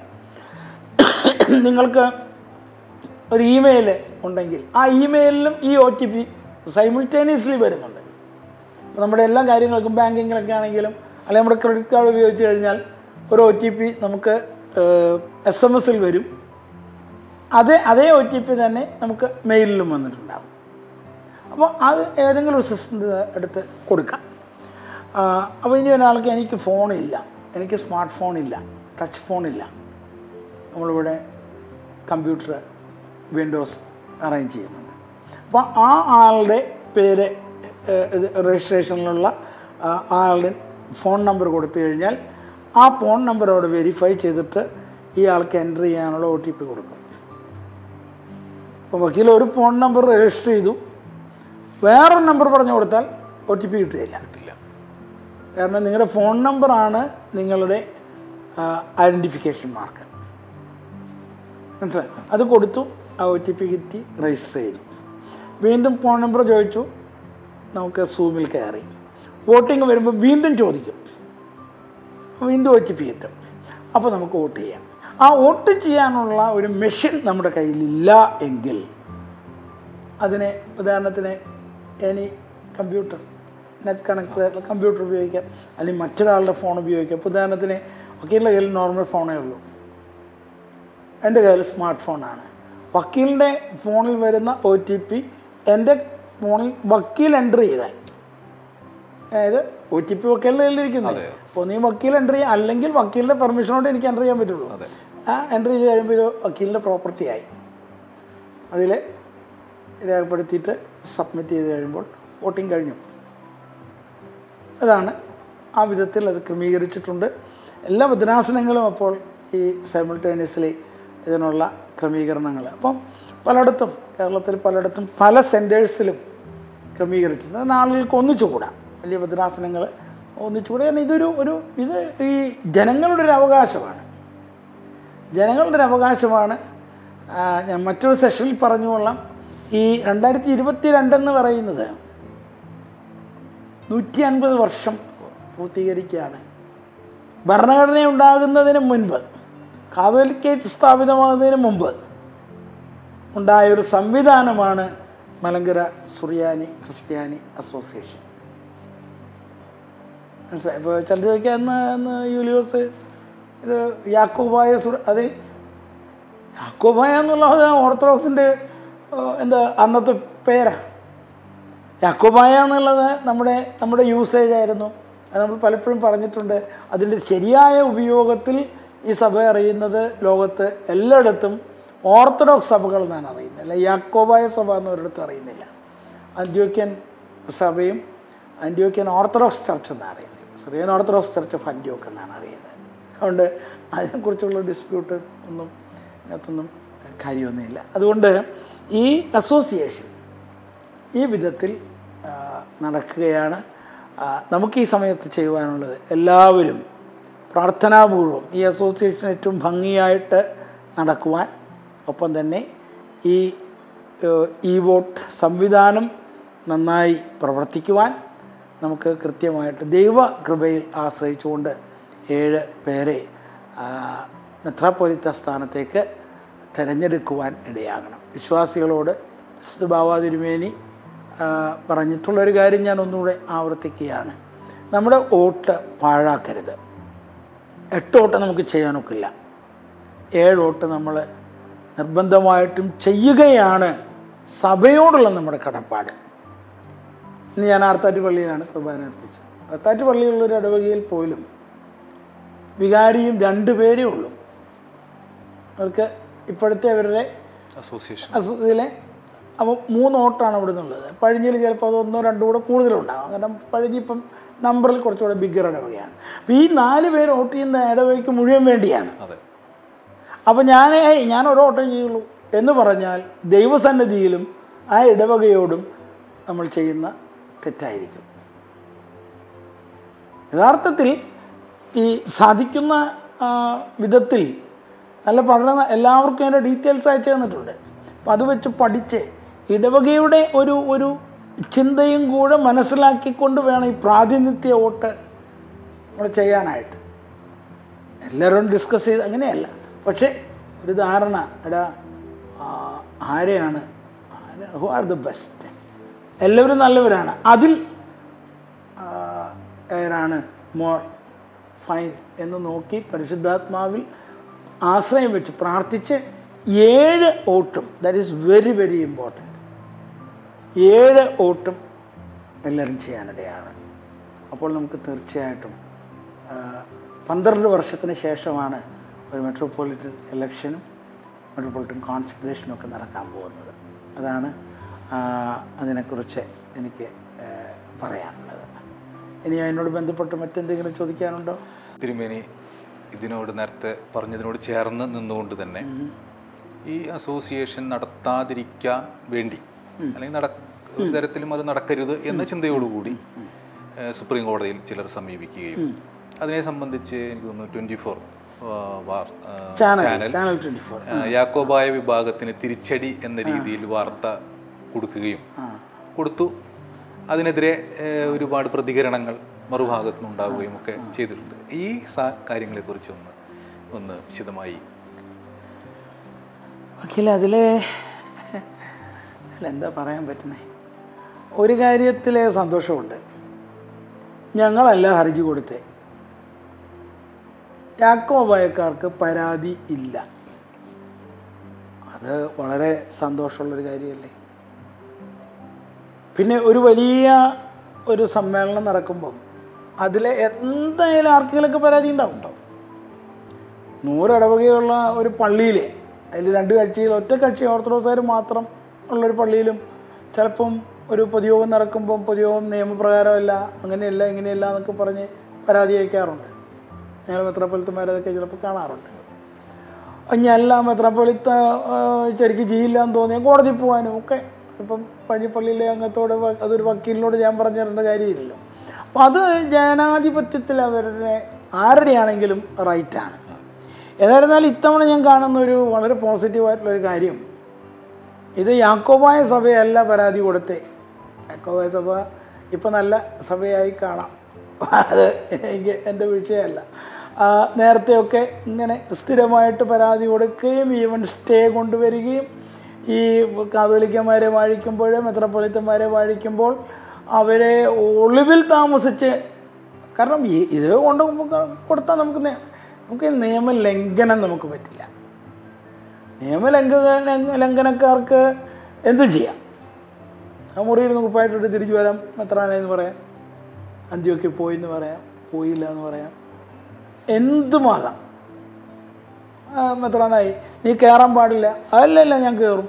നിങ്ങൾക്ക് ഒരു ഇമെയിൽ ഉണ്ടെങ്കിൽ ആ ഇമെയിലിലും ഈ ഒ ടി പി സൈമിൾട്ടേനിയസ്ലി വരുന്നുണ്ട് ഇപ്പോൾ നമ്മുടെ എല്ലാ കാര്യങ്ങൾക്കും ബാങ്കിങ്ങിലൊക്കെ ആണെങ്കിലും അല്ലെങ്കിൽ നമ്മുടെ ക്രെഡിറ്റ് കാർഡ് ഉപയോഗിച്ച് കഴിഞ്ഞാൽ ഒരു ഒ ടി പി നമുക്ക് എസ് എം എസിൽ വരും അതേ അതേ ഒ ടി പി തന്നെ നമുക്ക് മെയിലിലും വന്നിട്ടുണ്ടാകും അപ്പോൾ അത് ഏതെങ്കിലും ഒരു സിസ്റ്റം എടുത്ത് കൊടുക്കാം ആ, അപ്പോൾ ഇനി ഒരാൾക്ക് എനിക്ക് ഫോണില്ല എനിക്ക് സ്മാർട്ട് ഫോണില്ല ടച്ച് ഫോണില്ല നമ്മളിവിടെ കമ്പ്യൂട്ടർ വിൻഡോസ് അറേഞ്ച് ചെയ്യുന്നുണ്ട് അപ്പോൾ ആ ആളുടെ പേര് ഏഹ്, ഇത് രജിസ്ട്രേഷനിലുള്ള ആ, ആളുടെ ഫോൺ നമ്പർ കൊടുത്തു കഴിഞ്ഞാൽ ആ ഫോൺ നമ്പർ അവിടെ വെരിഫൈ ചെയ്തിട്ട് ഈ ആൾക്ക് എൻ്റർ ചെയ്യാനുള്ള ഒ ടി പി കൊടുക്കും അപ്പോൾ വക്കീൽ ഒരു ഫോൺ നമ്പർ രജിസ്റ്റർ ചെയ്തു വേറൊരു നമ്പർ പറഞ്ഞു കൊടുത്താൽ ഒ ടി പി കിട്ടുകയില്ല കിട്ടില്ല കാരണം നിങ്ങളുടെ ഫോൺ നമ്പറാണ് നിങ്ങളുടെ ഐഡൻറ്റിഫിക്കേഷൻ മാർക്ക് മനസ്സിലായി അത് കൊടുത്തു ആ ഒ ടി പി കിട്ടി രജിസ്റ്റർ ചെയ്തു വീണ്ടും ഫോൺ നമ്പർ ചോദിച്ചു നമുക്ക് സൂമിൽ കയറി വോട്ടിംഗ് വരുമ്പോൾ വീണ്ടും ചോദിക്കും വീണ്ടും ഒ ടി പി കിട്ടും അപ്പോൾ നമുക്ക് വോട്ട് ചെയ്യാം ആ വോട്ട് ചെയ്യാനുള്ള ഒരു മെഷീൻ നമ്മുടെ കയ്യിലില്ല എങ്കിൽ അതിനെ ഉദാഹരണത്തിന് എനി കമ്പ്യൂട്ടർ നെറ്റ് കണക്ട് ആയിട്ടുള്ള കമ്പ്യൂട്ടർ ഉപയോഗിക്കാം അല്ലെങ്കിൽ മറ്റൊരാളുടെ ഫോൺ ഉപയോഗിക്കാം ഇപ്പോൾ ഉദാഹരണത്തിന് വക്കീലിൻ്റെ കയ്യിൽ നോർമൽ ഫോണേ ഉള്ളൂ എൻ്റെ കയ്യിൽ സ്മാർട്ട് ഫോണാണ് വക്കീലിൻ്റെ ഫോണിൽ വരുന്ന ഒ ടി പി എൻ്റെ ഫോണിൽ വക്കീൽ എൻ്റർ ചെയ്താൽ അതായത് ഒ ടി പി വക്കീലിൻ്റെ കയ്യിലിരിക്കുന്നത് അതെ. അപ്പോൾ നീ വക്കീൽ എൻ്റർ ചെയ്യുക അല്ലെങ്കിൽ വക്കീലിൻ്റെ പെർമിഷനോട് എനിക്ക് എൻ്റർ ചെയ്യാൻ പറ്റുള്ളൂ അതെ. ആ എൻ്റർ ചെയ്ത് കഴിയുമ്പോൾ ഇത് വക്കീലിൻ്റെ പ്രോപ്പർട്ടി ആയി അതിൽ രേഖപ്പെടുത്തിയിട്ട് സബ്മിറ്റ് ചെയ്ത് കഴിയുമ്പോൾ വോട്ടിംഗ് കഴിഞ്ഞു അതാണ് ആ വിധത്തിൽ അത് ക്രമീകരിച്ചിട്ടുണ്ട് എല്ലാ ഭദ്രാസനങ്ങളും അപ്പോൾ ഈ സൈമിൾട്ടേനിയസ്ലി ഇതിനുള്ള ക്രമീകരണങ്ങൾ അപ്പം പലയിടത്തും കേരളത്തിൽ പലയിടത്തും പല സെൻറ്റേഴ്സിലും ക്രമീകരിച്ചിട്ടുണ്ട് അത് ആളുകൾക്ക് ഒന്നിച്ചുകൂടാം വലിയ ഭദ്രാസനങ്ങൾ ഒന്നിച്ചുകൂടാ കാരണം ഇതൊരു ഒരു ഇത് ഈ ജനങ്ങളുടെ ഒരു അവകാശമാണ് ജനങ്ങളുടെ ഒരു അവകാശമാണ് ആ, ഞാൻ മറ്റൊരു സെഷനിൽ പറഞ്ഞുകൊള്ളാം ഈ രണ്ടായിരത്തി ഇരുപത്തി രണ്ടെന്ന് പറയുന്നത് നൂറ്റി അൻപത് വർഷം പൂർത്തീകരിക്കുകയാണ് ഭരണഘടന ഉണ്ടാകുന്നതിന് മുൻപ് കാതോലിക്കേറ്റ് സ്ഥാപിതമാകുന്നതിന് മുമ്പ് ഉണ്ടായ ഒരു സംവിധാനമാണ് മലങ്കര സുറിയാനി ക്രിസ്ത്യാനി അസോസിയേഷൻ മനസ്സിലായി ഇപ്പോൾ ചിലർ ചോദിക്കുക എന്ന് എന്ന് യൂലിയോസ് ഇത് യാക്കോബായ സുർ അതെ യാക്കോബായ എന്നുള്ളത് ഓർത്തഡോക്സിൻ്റെ ഏഹ്, എന്താ അന്നത്തെ പേരാ യാക്കോബായ എന്നുള്ളത് നമ്മുടെ നമ്മുടെ യൂസേജ് ആയിരുന്നു അത് നമ്മൾ പലപ്പോഴും പറഞ്ഞിട്ടുണ്ട് അതിൻ്റെ ശരിയായ ഉപയോഗത്തിൽ ഈ സഭ അറിയുന്നത് ലോകത്ത് എല്ലായിടത്തും ഓർത്തഡോക്സ് സഭകൾ എന്നാണ് അറിയുന്നത് അല്ല യാക്കോബായ സഭ എന്ന് ഒരിടത്തും അറിയുന്നില്ല അന്ത്യോക്യൻ സഭയും അന്ത്യോക്യൻ ഓർത്തഡോക്സ് ചർച്ച് എന്നാണ് അറിയുന്നത് Syrian orthodox church of Antioch എന്നാണ് അറിയുന്നത് അതുകൊണ്ട് അതിനെക്കുറിച്ചുള്ള ഡിസ്പ്യൂട്ട് ഒന്നും അതിനകത്തൊന്നും കാര്യമൊന്നുമില്ല അതുകൊണ്ട് ഈ അസോസിയേഷൻ ഈ വിധത്തിൽ ആ, നടക്കുകയാണ് ആ, നമുക്ക് ഈ സമയത്ത് ചെയ്യുവാനുള്ളത് എല്ലാവരും പ്രാർത്ഥനാപൂർവം ഈ അസോസിയേഷൻ ഏറ്റവും ഭംഗിയായിട്ട് നടക്കുവാൻ ഒപ്പം തന്നെ ഈ ഏഹ്, ഇ വോട്ട് സംവിധാനം നന്നായി പ്രവർത്തിക്കുവാൻ നമുക്ക് കൃത്യമായിട്ട് ദൈവ കൃപയിൽ ആശ്രയിച്ചുകൊണ്ട് ഏഴ് പേരെ ആ, മെത്രാപ്പൊലിത്ത സ്ഥാനത്തേക്ക് തിരഞ്ഞെടുക്കുവാൻ ഇടയാകണം വിശ്വാസികളോട് വിശുദ്ധ ബാബാ തിരുമേനി ആ, പറഞ്ഞിട്ടുള്ളൊരു കാര്യം ഞാൻ ഒന്നുകൂടെ ആവർത്തിക്കുകയാണ് നമ്മുടെ വോട്ട് പാഴാക്കരുത് എട്ട് വോട്ട് നമുക്ക് ചെയ്യാനൊക്കില്ല ഏഴ് വോട്ട് നമ്മൾ നിർബന്ധമായിട്ടും ചെയ്യുകയാണ് സഭയോടുള്ള നമ്മുടെ കടപ്പാട് ഇന്ന് ഞാൻ ആർത്താറ്റ് പള്ളിയിലാണ് കുർബാന അർപ്പിച്ചത് ആർത്താറ്റ് പള്ളിയുള്ളൊരു ഇടവകയിൽ പോലും വികാരിയും രണ്ട് പേരേ ഉള്ളൂ അവർക്ക് ഇപ്പോഴത്തെ അവരുടെ അസോസിയേഷൻ അസ- ഇതിലെ അപ്പോൾ മൂന്ന് ഓട്ടാണ് ഇവിടെ നിന്നുള്ളത് പഴഞ്ഞിൽ ചിലപ്പോൾ അത് ഒന്നോ രണ്ടോ കൂടെ കൂടുതലുണ്ടാകും കാരണം പഴഞ്ഞി ഇപ്പം നമ്പറിൽ കുറച്ചുകൂടെ ബിഗ്ഗർ ഇടവകയാണ് അപ്പോൾ ഈ നാല് പേര് വോട്ട് ചെയ്യുന്ന ഇടവകയ്ക്ക് മുഴുവൻ വേണ്ടിയാണ് അതെ അപ്പോൾ ഞാൻ "ഏയ് ഞാൻ ഒരു ഓട്ടം ചെയ്യുള്ളൂ എന്ന് പറഞ്ഞാൽ ദൈവസന്നിധിയിലും ആ ഇടവകയോടും നമ്മൾ ചെയ്യുന്ന തെറ്റായിരിക്കും യഥാർത്ഥത്തിൽ ഈ സാധിക്കുന്ന ആ, വിധത്തിൽ നല്ല പഠനം എല്ലാവർക്കും അതിൻ്റെ ഡീറ്റെയിൽസ് അയച്ചു തന്നിട്ടുണ്ട് അപ്പം അത് വെച്ച് പഠിച്ച് ഇടവകയുടെ ഒരു ഒരു ചിന്തയും കൂടെ മനസ്സിലാക്കിക്കൊണ്ട് വേണം ഈ പ്രാതിനിധ്യ വോട്ട് നമ്മൾ ചെയ്യാനായിട്ട് എല്ലാവരും ഡിസ്കസ് ചെയ്ത് അങ്ങനെയല്ല പക്ഷേ ഒരു ധാരണ എടാ ആ, ആരെയാണ് ഹു ആർ ദ ബെസ്റ്റ് എല്ലാവരും നല്ലവരാണ് അതിൽ ആ, ആരാണ് മോർ ഫൈൻ എന്ന് നോക്കി പരിശുദ്ധാത്മാവിൽ ആശ്രയം വെച്ച് പ്രാർത്ഥിച്ച് ഏഴ് ഓട്ടും that is very very important ഏഴ് ഓട്ടും എല്ലാവരും ചെയ്യാനിടയാണ് അപ്പോൾ നമുക്ക് തീർച്ചയായിട്ടും ആ, പന്ത്രണ്ട് വർഷത്തിന് ശേഷമാണ് ഒരു മെട്രോപൊളിറ്റൻ ഇലക്ഷനും മെട്രോപൊളിറ്റൻ കോൺസിക്രേഷനും ഒക്കെ നടക്കാൻ പോകുന്നത് അതാണ് ആ, അതിനെക്കുറിച്ച് എനിക്ക് ആ, പറയാനുള്ളത് ഇനി അതിനോട് ബന്ധപ്പെട്ട് മറ്റെന്തെങ്കിലും ചോദിക്കാനുണ്ടോ തിരുമേനി ഇതിനോട് നേരത്തെ പറഞ്ഞതിനോട് ചേർന്ന് നിന്നുകൊണ്ട് തന്നെ ഈ അസോസിയേഷൻ നടത്താതിരിക്കാൻ വേണ്ടി അല്ലെങ്കിൽ നട ഒരു തരത്തിലും അത് നടക്കരുത് എന്ന ചിന്തയോടുകൂടി ഏഹ്, സുപ്രീം കോടതിയിൽ ചിലർ സമീപിക്കുകയും അതിനെ സംബന്ധിച്ച് എനിക്ക് തോന്നുന്നു twenty four channel channel channel twenty four ഏഹ്, യാക്കോബായ വിഭാഗത്തിന് തിരിച്ചടി എന്ന രീതിയിൽ വാർത്ത കൊടുക്കുകയും കൊടുത്തു അതിനെതിരെ ഏഹ്, ഒരുപാട് പ്രതികരണങ്ങൾ മറുഭാഗത്തു നിന്നുണ്ടാവുകയും ഒക്കെ ചെയ്തിട്ടുണ്ട് ഈ സ- കാര്യങ്ങളെക്കുറിച്ച് ഒന്ന് ഒന്ന് വിശദമായി വക്കീൽ അതിൽ അല്ല എന്താ പറയാൻ പറ്റുന്നേ ഒരു കാര്യത്തിൽ സന്തോഷമുണ്ട് ഞങ്ങളല്ല ഹർജി കൊടുത്തേ യാക്കോബായക്കാർക്ക് പരാതി ഇല്ല അത് വളരെ സന്തോഷമുള്ളൊരു കാര്യമല്ലേ പിന്നെ ഒരു വലിയ ഒരു സമ്മേളനം നടക്കുമ്പം അതിൽ എന്തായാലും ആർക്കെങ്കിലുമൊക്കെ പരാതി ഉണ്ടാവും ഉണ്ടാവും നൂറിടവകയുള്ള ഒരു പള്ളിയിൽ അതിൽ രണ്ട് കക്ഷിയിൽ ഒറ്റ കക്ഷി ഓർത്തഡോക്സുകാർ മാത്രം ഉള്ളൊരു പള്ളിയിലും ചിലപ്പം ഒരു പൊതുയോഗം നടക്കുമ്പം പൊതുയോഗം നിയമപ്രകാരമല്ല അങ്ങനെയല്ല ഇങ്ങനെയല്ല എന്നൊക്കെ പറഞ്ഞ് പരാതി അയക്കാറുണ്ട് ഞങ്ങൾ മെത്രാപ്പൊലിത്തന്മാരതൊക്കെ ചിലപ്പോൾ കാണാറുണ്ട് ഞല്ല മെത്രാപ്പൊലിത്ത ശരിക്കും ചെയ്യില്ലാന്ന് തോന്നിയാൽ കോടതി പോകാനും ഒക്കെ ഇപ്പം പള്ളിപ്പള്ളിയിലെ അംഗത്തോട് വ- അതൊരു വക്കീലിനോട് ഞാൻ പറഞ്ഞു തരേണ്ട കാര്യമില്ലല്ലോ അപ്പം അത് ജനാധിപത്യത്തിൽ അവരുടെ ആരുടെയാണെങ്കിലും റൈറ്റാണ് ഏതായിരുന്നാലും ഇത്തവണ ഞാൻ കാണുന്ന ഒരു വളരെ പോസിറ്റീവായിട്ടുള്ളൊരു കാര്യം ഇത് യാക്കോബായ സഭയല്ല പരാതി കൊടുത്തേ യാക്കോബായ സഭ ഇപ്പം നല്ല സഭയായി കാണാം അത് എനിക്ക് എൻ്റെ വിഷയമല്ല ആ, നേരത്തെയൊക്കെ ഇങ്ങനെ സ്ഥിരമായിട്ട് പരാതി കൊടുക്കുകയും ഈവൻ സ്റ്റേ കൊണ്ടുവരികയും ഈ കാതോലിക്കന്മാരെ വാഴിക്കുമ്പോൾ മെത്രപ്പൊലിത്തന്മാരെ വാഴിക്കുമ്പോൾ അവരെ ഒളിവിൽ താമസിച്ച് കാരണം ഈ ഇത് കൊണ്ട് കൊടുത്താൽ നമുക്ക് നേ- നമുക്ക് ഈ നിയമലംഘനം നമുക്ക് പറ്റില്ല നിയമലംഘന ലംഘനക്കാർക്ക് എന്തും ചെയ്യാം ആ മുറിയിൽ നിന്ന് കുപ്പായിട്ടിട്ട് തിരിച്ചു വരാം മെത്രാനെന്ന് പറയാം അന്ത്യൊക്കെ പോയി എന്ന് പറയാം പോയില്ല എന്ന് പറയാം എന്തുമാകാം ആ, മെത്രാനായി നീ കയറാൻ പാടില്ല അതല്ലല്ല ഞാൻ കയറും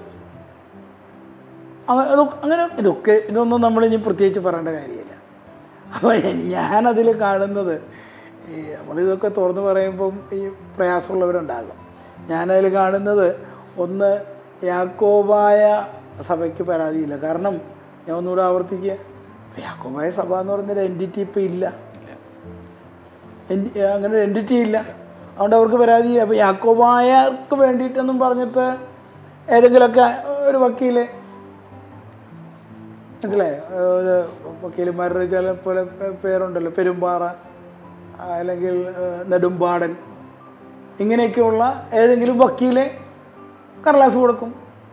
അങ്ങ- ഇതൊക്കെ- അങ്ങനെ ഇതൊക്കെ ഇതൊന്നും നമ്മൾ ഇനി പ്രത്യേകിച്ച് പറയേണ്ട കാര്യമില്ല അപ്പോൾ ഞാനതിൽ കാണുന്നത് ഈ നമ്മളിതൊക്കെ തുറന്ന് പറയുമ്പം ഈ പ്രയാസമുള്ളവരുണ്ടാകും ഞാനതിൽ കാണുന്നത് ഒന്ന് യാക്കോബായ സഭയ്ക്ക് പരാതിയില്ല കാരണം ഞാൻ ഒന്നുകൂടെ ആവർത്തിക്കുക യാക്കോബായ സഭ എന്ന് പറയുന്നൊരു എൻറ്റിറ്റി ഇപ്പം ഇല്ല എൻ- അങ്ങനെ ഒരു എൻറ്റിറ്റി ഇല്ല അതുകൊണ്ട് അവർക്ക് പരാതിയില്ല അപ്പോൾ യാക്കോബായർക്ക് വേണ്ടിയിട്ടൊന്നും പറഞ്ഞിട്ട് ഏതെങ്കിലുമൊക്കെ ഒരു വക്കീല് മനസ്സിലായോ ഏഹ് വക്കീലന്മാരുടെ ചില പോലെ പേരുണ്ടല്ലോ പെരുമ്പാറ ആ, അല്ലെങ്കിൽ ഏഹ് നെടുമ്പാടൻ ഇങ്ങനെയൊക്കെയുള്ള ഏതെങ്കിലും വക്കീലെ കടലാസ് കൊടുക്കും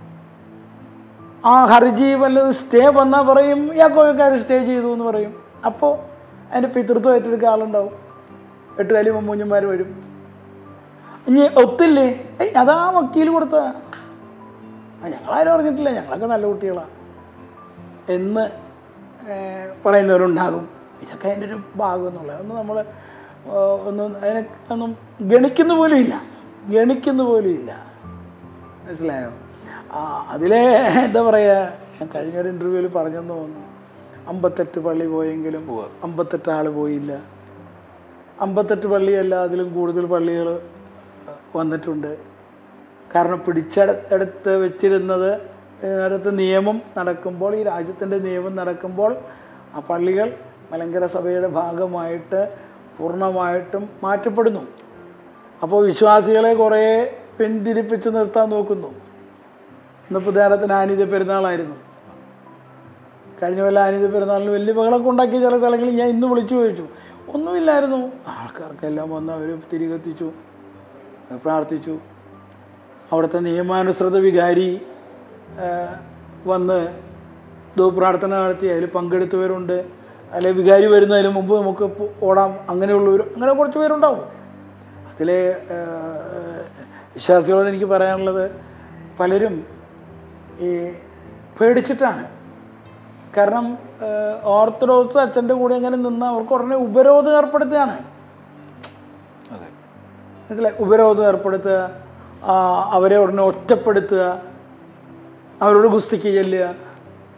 ആ ഹർജി വല്ലതും സ്റ്റേ വന്നാൽ പറയും യാക്കോക്കാർ സ്റ്റേ ചെയ്തു എന്ന് പറയും അപ്പോൾ അതിൻ്റെ പിതൃത്വം ഏറ്റെടുക്കാൻ ആളുണ്ടാവും എട്ടുകാലി മമ്മൂഞ്ഞന്മാർ വരും ഇനി ഒത്തില്ലേ ഏയ് അതാ വക്കീൽ കൊടുത്ത ഞങ്ങളാരും അറിഞ്ഞിട്ടില്ല ഞങ്ങളൊക്കെ നല്ല കുട്ടികളാണ് എന്ന് ഏഹ്, പറയുന്നവരുണ്ടാകും ഇതൊക്കെ അതിൻ്റെ ഒരു ഭാഗം എന്നുള്ളത് അതൊന്നും നമ്മൾ ഒന്നും അതിനെ ഒന്നും ഗണിക്കുന്ന പോലും ഇല്ല ഗണിക്കുന്ന പോലും ഇല്ല മനസ്സിലായോ ആ അതിലെ എന്താ പറയുക ഞാൻ കഴിഞ്ഞൊരു ഇൻ്റർവ്യൂവിൽ പറഞ്ഞെന്ന് തോന്നുന്നു അമ്പത്തെട്ട് പള്ളി പോയെങ്കിലും അമ്പത്തെട്ട് ആൾ പോയില്ല അമ്പത്തെട്ട് പള്ളിയല്ല അതിലും കൂടുതൽ പള്ളികൾ വന്നിട്ടുണ്ട് കാരണം പിടിച്ചെടുത്ത് വെച്ചിരുന്നത് അടുത്ത് നിയമം നടക്കുമ്പോൾ ഈ രാജ്യത്തിൻ്റെ നിയമം നടക്കുമ്പോൾ ആ പള്ളികൾ മലങ്കര സഭയുടെ ഭാഗമായിട്ട് പൂർണ്ണമായിട്ടും മാറ്റപ്പെടുന്നു അപ്പോൾ വിശ്വാസികളെ കുറേ പിന്തിരിപ്പിച്ച് നിർത്താൻ നോക്കുന്നു ഇന്നിപ്പോൾ ഉദാഹരണത്തിന് ആനിത പെരുന്നാളായിരുന്നു കഴിഞ്ഞ കൊല്ലം ആനിത പെരുന്നാളിന് വലിയ ബഹളമൊക്കെ ഉണ്ടാക്കിയ ചില സ്ഥലങ്ങളിൽ ഞാൻ ഇന്ന് വിളിച്ചു ചോദിച്ചു ഒന്നുമില്ലായിരുന്നു ആൾക്കാർക്കെല്ലാം വന്ന് അവർ തിരികെത്തിച്ചു പ്രാർത്ഥിച്ചു അവിടുത്തെ നിയമാനുസൃത വികാരി ആ, വന്ന് ധൂപ്രാർത്ഥന നടത്തി അതിൽ പങ്കെടുത്തവരുണ്ട് അതിൽ വികാരി വരുന്നതിന് മുമ്പ് നമുക്ക് പോ- ഓടാം അങ്ങനെയുള്ളവർ അങ്ങനെ കുറച്ച് പേരുണ്ടാവും അതിൽ വിശ്വാസികളോട് എനിക്ക് പറയാനുള്ളത് പലരും ഈ പേടിച്ചിട്ടാണ് കാരണം ഏഹ്, ഓർത്തഡോക്സ് അച്ഛൻ്റെ കൂടെ അങ്ങനെ നിന്ന് അവർക്ക് ഉടനെ ഉപരോധം ഏർപ്പെടുത്തുകയാണ് അതെ മനസ്സിലായി ഉപരോധം ഏർപ്പെടുത്തുക ആ, അവരെ ഉടനെ ഒറ്റപ്പെടുത്തുക അവരോട് ഗുസ്തിക്ക് ചെല്ലുക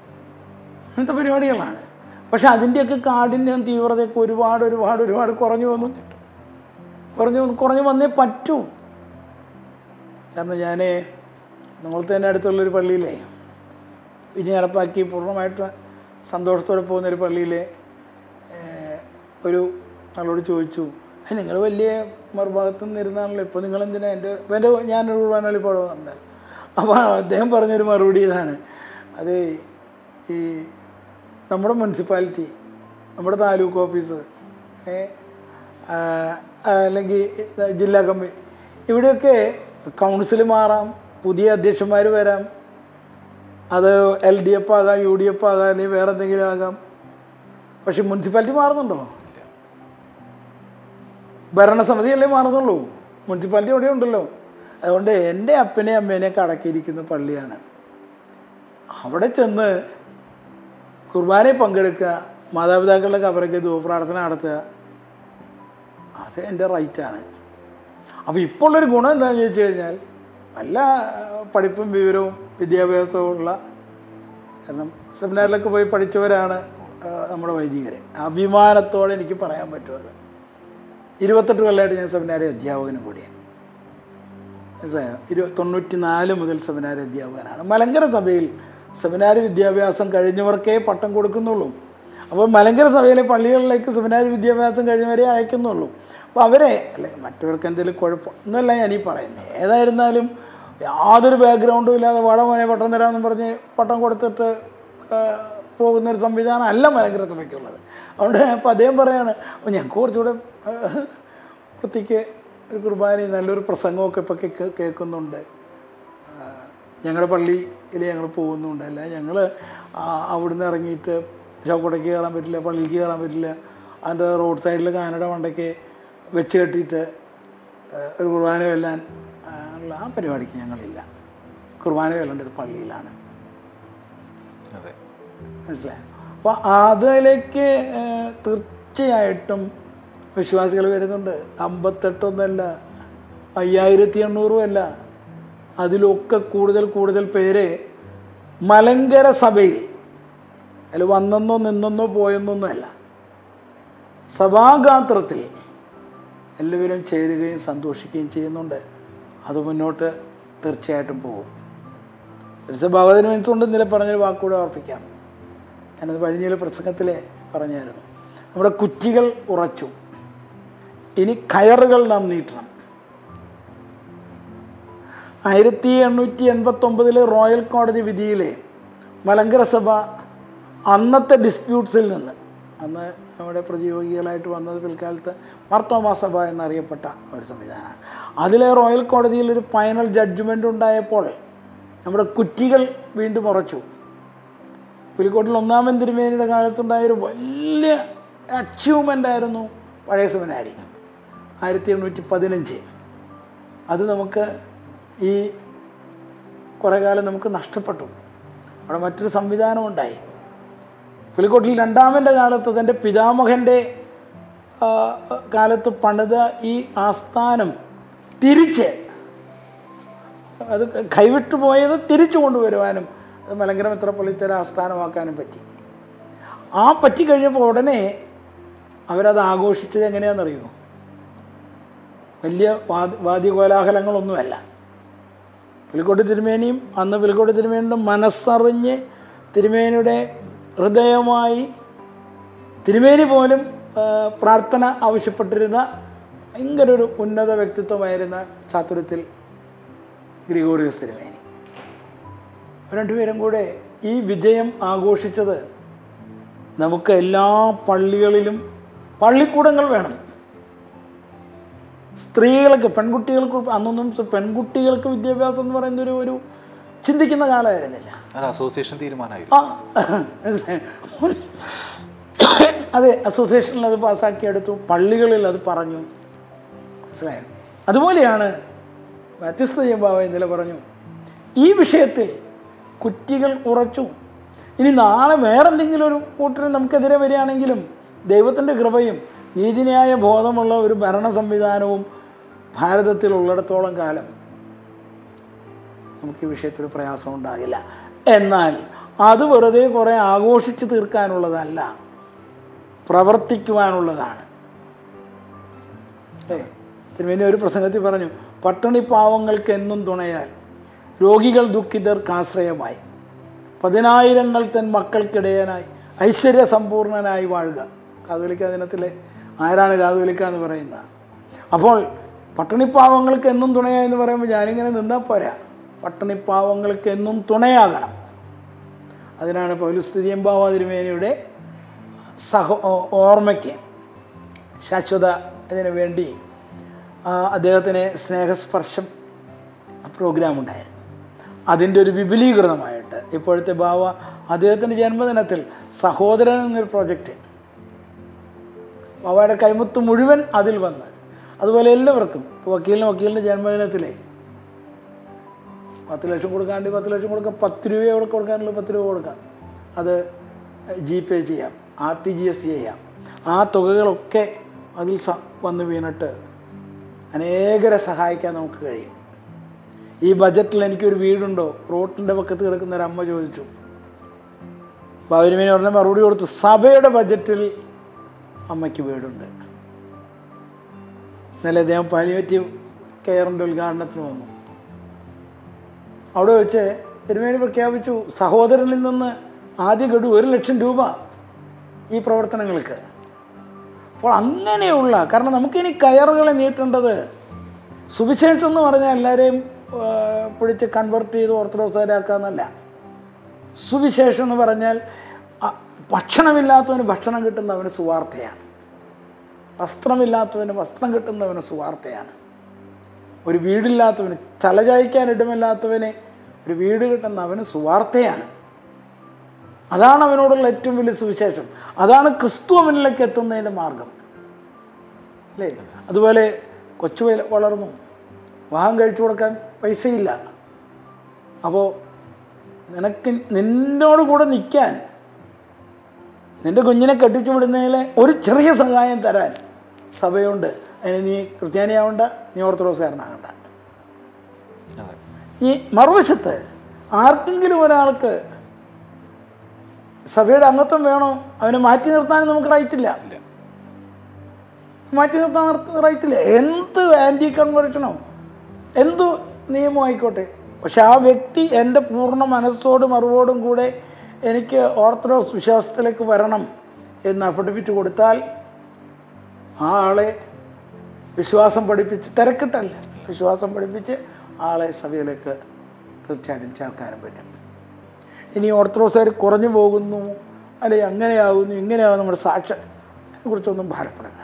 അങ്ങനത്തെ പരിപാടികളാണ് പക്ഷെ അതിൻ്റെയൊക്കെ കാഠിന്യം തീവ്രതയൊക്കെ ഒരുപാട് ഒരുപാട് ഒരുപാട് കുറഞ്ഞു വന്നു കുറഞ്ഞു വന്നു കുറഞ്ഞു വന്നേ പറ്റൂ കാരണം ഞാൻ നമ്മൾ തന്നെ അടുത്തുള്ളൊരു പള്ളിയിലേ ഇനി നടപ്പാക്കി പൂർണ്ണമായിട്ട് സന്തോഷത്തോടെ പോകുന്നൊരു പള്ളിയിലെ ഏഹ്, ഒരു ആളോട് ചോദിച്ചു നിങ്ങൾ വലിയ മറുഭാഗത്ത് നിന്ന് ഇരുന്നാണല്ലോ ഇപ്പോൾ നിങ്ങൾ എന്തിനാ എൻ്റെ ഇപ്പം എൻ്റെ ഞാനൊരു കുർബാനയിൽ പോകണമെന്നുണ്ട് അപ്പോൾ അദ്ദേഹം പറഞ്ഞൊരു മറുപടി ഇതാണ് അത് ഈ നമ്മുടെ മുനിസിപ്പാലിറ്റി നമ്മുടെ താലൂക്ക് ഓഫീസ് ഏ, ആ, അല്ലെങ്കിൽ ജില്ലാ കമ്മിറ്റി ഇവിടെയൊക്കെ കൗൺസിൽ മാറാം പുതിയ അധ്യക്ഷന്മാർ വരാം അത് എൽ ഡി എഫ് ആകാം യു ഡി എഫ് ആകാം അല്ലെങ്കിൽ വേറെ എന്തെങ്കിലും ആകാം പക്ഷെ മുനിസിപ്പാലിറ്റി മാറുന്നുണ്ടോ ഭരണസമിതിയല്ലേ മാറുന്നുള്ളൂ മുനിസിപ്പാലിറ്റി അവിടെ ഉണ്ടല്ലോ അതുകൊണ്ട് എൻ്റെ അപ്പനെ അമ്മേനെയൊക്കെ അടക്കിയിരിക്കുന്ന പള്ളിയാണ് അവിടെ ചെന്ന് കുർബാനയിൽ പങ്കെടുക്കുക മാതാപിതാക്കളുടെ കബറയ്ക്ക് ധൂപ്രാർത്ഥന നടത്തുക അത് എൻ്റെ റൈറ്റാണ് അപ്പോൾ ഇപ്പോൾ ഉള്ളൊരു ഗുണം എന്താണെന്ന് ചോദിച്ചു കഴിഞ്ഞാൽ നല്ല ആ, പഠിപ്പും വിവരവും വിദ്യാഭ്യാസവും ഉള്ള കാരണം സെമിനാറിലൊക്കെ പോയി പഠിച്ചവരാണ് ആ, നമ്മുടെ വൈദികരെ അഭിമാനത്തോടെ എനിക്ക് പറയാൻ പറ്റും അത് ഇരുപത്തെട്ട് കൊല്ലമായിട്ട് ഞാൻ സെമിനാരി അധ്യാപകനും കൂടിയാണ് മനസ്സിലായോ ഇരു തൊണ്ണൂറ്റി നാല് മുതൽ സെമിനാരി അധ്യാപകനാണ് മലങ്കര സഭയിൽ സെമിനാരി വിദ്യാഭ്യാസം കഴിഞ്ഞവർക്കേ പട്ടം കൊടുക്കുന്നുള്ളൂ അപ്പോൾ മലങ്കര സഭയിലെ പള്ളികളിലേക്ക് സെമിനാരി വിദ്യാഭ്യാസം കഴിഞ്ഞവരെ അയക്കുന്നുള്ളൂ അപ്പോൾ അവരെ അല്ലെ മറ്റവർക്ക് എന്തെങ്കിലും കുഴപ്പം എന്നല്ല ഞാൻ ഈ പറയുന്നത് ഏതായിരുന്നാലും യാതൊരു ബാക്ക്ഗ്രൗണ്ടും ഇല്ലാതെ വടമോനെ പട്ടം തരാമെന്ന് പറഞ്ഞ് പട്ടം കൊടുത്തിട്ട് ആ, പോകുന്നൊരു സംവിധാനം അല്ല മലങ്കര സഭയ്ക്കുള്ളത് അതുകൊണ്ട് അപ്പോൾ അദ്ദേഹം പറയാണ് അപ്പോൾ ഞങ്ങൾക്ക് കുറച്ചുകൂടെ ആ, വൃത്തിക്ക് ഒരു കുർബാനയും നല്ലൊരു പ്രസംഗമൊക്കെ ഇപ്പോൾ കേക്ക് കേൾക്കുന്നുണ്ട് ആ, ഞങ്ങളുടെ പള്ളിയിൽ ഞങ്ങൾ പോകുന്നുണ്ട് അല്ല ഞങ്ങൾ അവിടുന്ന് ഇറങ്ങിയിട്ട് ചൗക്കടയ്ക്ക് കയറാൻ പറ്റില്ല പള്ളിക്ക് കയറാൻ പറ്റില്ല അതിൻ്റെ റോഡ് സൈഡിൽ കാനഡ മണ്ടയ്ക്ക് വെച്ച് കെട്ടിയിട്ട് ആ, ഒരു കുർബാന വെല്ലാൻ ആ, ഉള്ള ആ പരിപാടിക്ക് ഞങ്ങളില്ല കുർബാന വെല്ലേണ്ടത് പള്ളിയിലാണ് അതെ മനസ്സിലായോ അപ്പോൾ അതിലേക്ക് ഏഹ്, തീർച്ചയായിട്ടും വിശ്വാസികൾ വരുന്നുണ്ട് അമ്പത്തെട്ടൊന്നല്ല അയ്യായിരത്തി എണ്ണൂറും അല്ല അതിലൊക്കെ കൂടുതൽ കൂടുതൽ പേര് മലങ്കര സഭയിൽ അതിൽ വന്നെന്നോ നിന്നെന്നോ പോയെന്നൊന്നുമല്ല സഭാഗാത്രത്തിൽ എല്ലാവരും ചേരുകയും സന്തോഷിക്കുകയും ചെയ്യുന്നുണ്ട് അത് മുന്നോട്ട് തീർച്ചയായിട്ടും പോകും ഭഗവതിന് മനസ്സുകൊണ്ട് ഇന്നലെ പറഞ്ഞൊരു വാക്കുകൂടെ ഓർപ്പിക്കാം ഞാനത് കഴിഞ്ഞ പ്രസംഗത്തിൽ പറഞ്ഞായിരുന്നു നമ്മുടെ കുറ്റികൾ ഉറച്ചു ഇനി കയറുകൾ നാം നീട്ടണം ആയിരത്തി എണ്ണൂറ്റി എൺപത്തൊമ്പതിലെ റോയൽ കോടതി വിധിയിലെ മലങ്കര സഭ അന്നത്തെ ഡിസ്പ്യൂട്ട്സിൽ നിന്ന് അന്ന് നമ്മുടെ പ്രതിയോഗികളായിട്ട് വന്നത് പിൽക്കാലത്ത് മാർത്തോമാ സഭ എന്നറിയപ്പെട്ട ഒരു സംവിധാനമാണ് അതിലെ റോയൽ കോടതിയിൽ ഒരു ഫൈനൽ ജഡ്ജ്മെൻ്റ് ഉണ്ടായപ്പോൾ നമ്മുടെ കുറ്റികൾ വീണ്ടും ഉറച്ചു പുലിക്കോട്ടിൽ ഒന്നാമൻ തിരുമേനിയുടെ കാലത്തുണ്ടായ ഒരു വലിയ അച്ചീവ്മെൻ്റ് ആയിരുന്നു പഴയ സെമിനാരി ആയിരത്തി എണ്ണൂറ്റി പതിനഞ്ച് അത് നമുക്ക് ഈ കുറേ കാലം നമുക്ക് നഷ്ടപ്പെട്ടു അവിടെ മറ്റൊരു സംവിധാനം ഉണ്ടായി പുലിക്കോട്ടിൽ രണ്ടാമൻ്റെ കാലത്ത് തൻ്റെ പിതാമഹൻ്റെ ആ, കാലത്ത് പണിത ഈ ആസ്ഥാനം തിരിച്ച് അത് കൈവിട്ടു പോയത് തിരിച്ചു കൊണ്ടുവരുവാനും അത് മലങ്കര മെത്രപ്പൊളിത്തര ആസ്ഥാനമാക്കാനും പറ്റി ആ പറ്റി കഴിഞ്ഞപ്പോൾ ഉടനെ അവരത് ആഘോഷിച്ചത് എങ്ങനെയാണെന്നറിയോ വലിയ വാദ വാദ്യകോലാഹലങ്ങളൊന്നുമല്ല പുലിക്കോട്ട് തിരുമേനിയും അന്ന് പുലിക്കോട്ട് തിരുമേനിയുടെ മനസ്സറിഞ്ഞ് തിരുമേനിയുടെ ഹൃദയമായി തിരുമേനി പോലും ആ, പ്രാർത്ഥന ആവശ്യപ്പെട്ടിരുന്ന ഭയങ്കര ഒരു ഉന്നത വ്യക്തിത്വമായിരുന്ന ചാതുര്യത്തിൽ ഗ്രിഗോറിയസ് തിരുമേനി രണ്ടുപേരും കൂടെ ഈ വിജയം ആഘോഷിച്ചത് നമുക്ക് എല്ലാ പള്ളികളിലും പള്ളിക്കൂടങ്ങൾ വേണം സ്ത്രീകൾക്ക് പെൺകുട്ടികൾക്ക് അന്നൊന്നും പെൺകുട്ടികൾക്ക് വിദ്യാഭ്യാസം എന്ന് പറയുന്ന ഒരു ഒരു ചിന്തിക്കുന്ന കാലമായിരുന്നില്ല അത് അസോസിയേഷൻ തീരുമാനമായിരുന്നു ആ മനസ്സിലായോ? അതെ അസോസിയേഷനിൽ അത് പാസ്സാക്കിയെടുത്തു പള്ളികളിൽ അത് പറഞ്ഞു മനസ്സിലായോ അതുപോലെയാണ് വ്യത്യസ്ത ചെയ്യുമ്പോൾ ഇന്നലെ പറഞ്ഞു ഈ വിഷയത്തിൽ കുറ്റികൾ ഉറച്ചു ഇനി നാളെ വേറെന്തെങ്കിലും ഒരു കൂട്ടർ നമുക്കെതിരെ വരികയാണെങ്കിലും ദൈവത്തിൻ്റെ കൃപയും നീതിന്യായ ബോധമുള്ള ഒരു ഭരണ സംവിധാനവും ഭാരതത്തിൽ ഉള്ളിടത്തോളം കാലം നമുക്ക് ഈ വിഷയത്തിൽ പ്രയാസം ഉണ്ടാകില്ല എന്നാൽ അത് വെറുതെ കുറേ ആഘോഷിച്ച് തീർക്കാനുള്ളതല്ല പ്രവർത്തിക്കുവാനുള്ളതാണ് ഏ തിരുമേനി ഒരു പ്രസംഗത്തിൽ പറഞ്ഞു പട്ടിണി പാവങ്ങൾക്ക് എന്നും തുണയാൽ രോഗികൾ ദുഃഖിതർക്ക് ആശ്രയമായി പതിനായിരങ്ങൾ തൻ മക്കൾക്കിടയനായി ഐശ്വര്യ സമ്പൂർണനായി വാഴുക കാതോലിക്ക ദിനത്തിലെ ആരാണ് കാതോലിക്ക എന്ന് പറയുന്നത് അപ്പോൾ പട്ടിണിപ്പാവങ്ങൾക്ക് എന്നും തുണയായി എന്ന് പറയുമ്പോൾ ഞാനിങ്ങനെ നിന്നാൽ പോരാ പട്ടിണിപ്പാവങ്ങൾക്ക് എന്നും തുണയാകണം അതിനാണ് പൗലുസ്ഥിതിയമ്പാവ തിരുമേനിയുടെ സഹ ഓ- ഓർമ്മയ്ക്ക് ശാശ്വത ഇതിനു വേണ്ടി ആ, അദ്ദേഹത്തിന് സ്നേഹസ്പർശം പ്രോഗ്രാം ഉണ്ടായിരുന്നു അതിൻ്റെ ഒരു വിപുലീകൃതമായിട്ട് ഇപ്പോഴത്തെ ബാവ അദ്ദേഹത്തിൻ്റെ ജന്മദിനത്തിൽ സഹോദരൻ എന്നൊരു പ്രോജക്റ്റ് ബാബയുടെ കൈമുത്ത് മുഴുവൻ അതിൽ വന്ന് അതുപോലെ എല്ലാവർക്കും ഇപ്പോൾ വക്കീലിന് വക്കീലിൻ്റെ ജന്മദിനത്തിലെ പത്ത് ലക്ഷം കൊടുക്കാണ്ട് പത്ത് ലക്ഷം കൊടുക്കാം പത്ത് രൂപ കൊടുക്കാനുള്ള പത്ത് രൂപ കൊടുക്കാം അത് ജി പേ ചെയ്യാം ആർ ടി ജി എസ് ചെയ്യാം ആ തുകകളൊക്കെ അതിൽ സ വന്ന് വീണിട്ട് അനേകരെ സഹായിക്കാൻ നമുക്ക് കഴിയും ഈ ബജറ്റിൽ എനിക്കൊരു വീടുണ്ടോ റോട്ടിൻ്റെ പക്കത്ത് കിടക്കുന്ന ഒരു അമ്മ ചോദിച്ചു പൗരമീനെ പറഞ്ഞ മറുപടി കൊടുത്തു സഭയുടെ ബജറ്റിൽ അമ്മയ്ക്ക് വീടുണ്ട് ഇന്നലെ അദ്ദേഹം പാലിയേറ്റീവ് കെയറിൻ്റെ ഉദ്ഘാടനത്തിന് വന്നു അവിടെ വെച്ച് തിരുമേനി പ്രഖ്യാപിച്ചു സഹോദരനിൽ നിന്ന് ആദ്യ ഗഡു ഒരു ലക്ഷം രൂപ ഈ പ്രവർത്തനങ്ങൾക്ക് അപ്പോൾ അങ്ങനെയുള്ള കാരണം നമുക്കിനി കയറുകളെ നീട്ടേണ്ടത് സുവിശേഷം എന്ന് പറഞ്ഞാൽ എല്ലാവരെയും ആ, പിടിച്ച് കൺവെർട്ട് ചെയ്ത് ഓർത്തഡോക്സുകാരാക്കാന്നല്ല സുവിശേഷം എന്ന് പറഞ്ഞാൽ ആ, ഭക്ഷണമില്ലാത്തവന് ഭക്ഷണം കിട്ടുന്നവന് സുവാർത്തയാണ് വസ്ത്രമില്ലാത്തവന് വസ്ത്രം കിട്ടുന്നവന് സുവാർത്തയാണ് ഒരു വീടില്ലാത്തവന് തലചായ്ക്കാൻ ഇടമില്ലാത്തവന് ഒരു വീട് കിട്ടുന്ന അവന് സുവാർത്തയാണ് അതാണ് അവനോടുള്ള ഏറ്റവും വലിയ സുവിശേഷം അതാണ് ക്രിസ്തു അവനിലേക്ക് എത്തുന്നതിൻ്റെ മാർഗം അല്ലേ അതുപോലെ കൊച്ചു വല- വളർന്നു വിവാഹം കഴിച്ചു കൊടുക്കാൻ പൈസയില്ല അപ്പോൾ നിനക്ക് നിന്നോട് കൂടെ നിൽക്കാൻ നിന്റെ കുഞ്ഞിനെ കെട്ടിച്ചു വിടുന്നതിൽ ഒരു ചെറിയ സഹായം തരാൻ സഭയുണ്ട് അതിന് നീ ക്രിസ്ത്യാനിയാവണ്ട നീ ഓർത്തഡോക്സുകാരനാകണ്ട അതെ ഈ മറുവശത്ത് ആർക്കെങ്കിലും ഒരാൾക്ക് സഭയുടെ അംഗത്വം വേണോ അവനെ മാറ്റി നിർത്താൻ നമുക്ക് റൈറ്റില്ല ഇല്ല മാറ്റി നിർത്താൻ നിർത്ത- റൈറ്റില്ല എന്ത് ആൻറ്റി കൺവെർഷനോ എന്തു നിയമം ആയിക്കോട്ടെ പക്ഷെ ആ വ്യക്തി എൻ്റെ പൂർണ്ണ മനസ്സോടും അറിവോടും കൂടെ എനിക്ക് ഓർത്തഡോക്സ് വിശ്വാസത്തിലേക്ക് വരണം എന്ന് അഫിഡവിറ്റ് കൊടുത്താൽ ആ ആളെ വിശ്വാസം പഠിപ്പിച്ച് തിരക്കിട്ടല്ല വിശ്വാസം പഠിപ്പിച്ച് ആളെ സഭയിലേക്ക് തീർച്ചയായിട്ടും ചേർക്കാനും പറ്റും ഇനി ഓർത്തഡോക്സുകാർ കുറഞ്ഞു പോകുന്നു അല്ലെങ്കിൽ അങ്ങനെയാകുന്നു ഇങ്ങനെയാകുന്നു നമ്മുടെ സാക്ഷ്യം അതിനെക്കുറിച്ചൊന്നും ഭാരപ്പെടണ്ട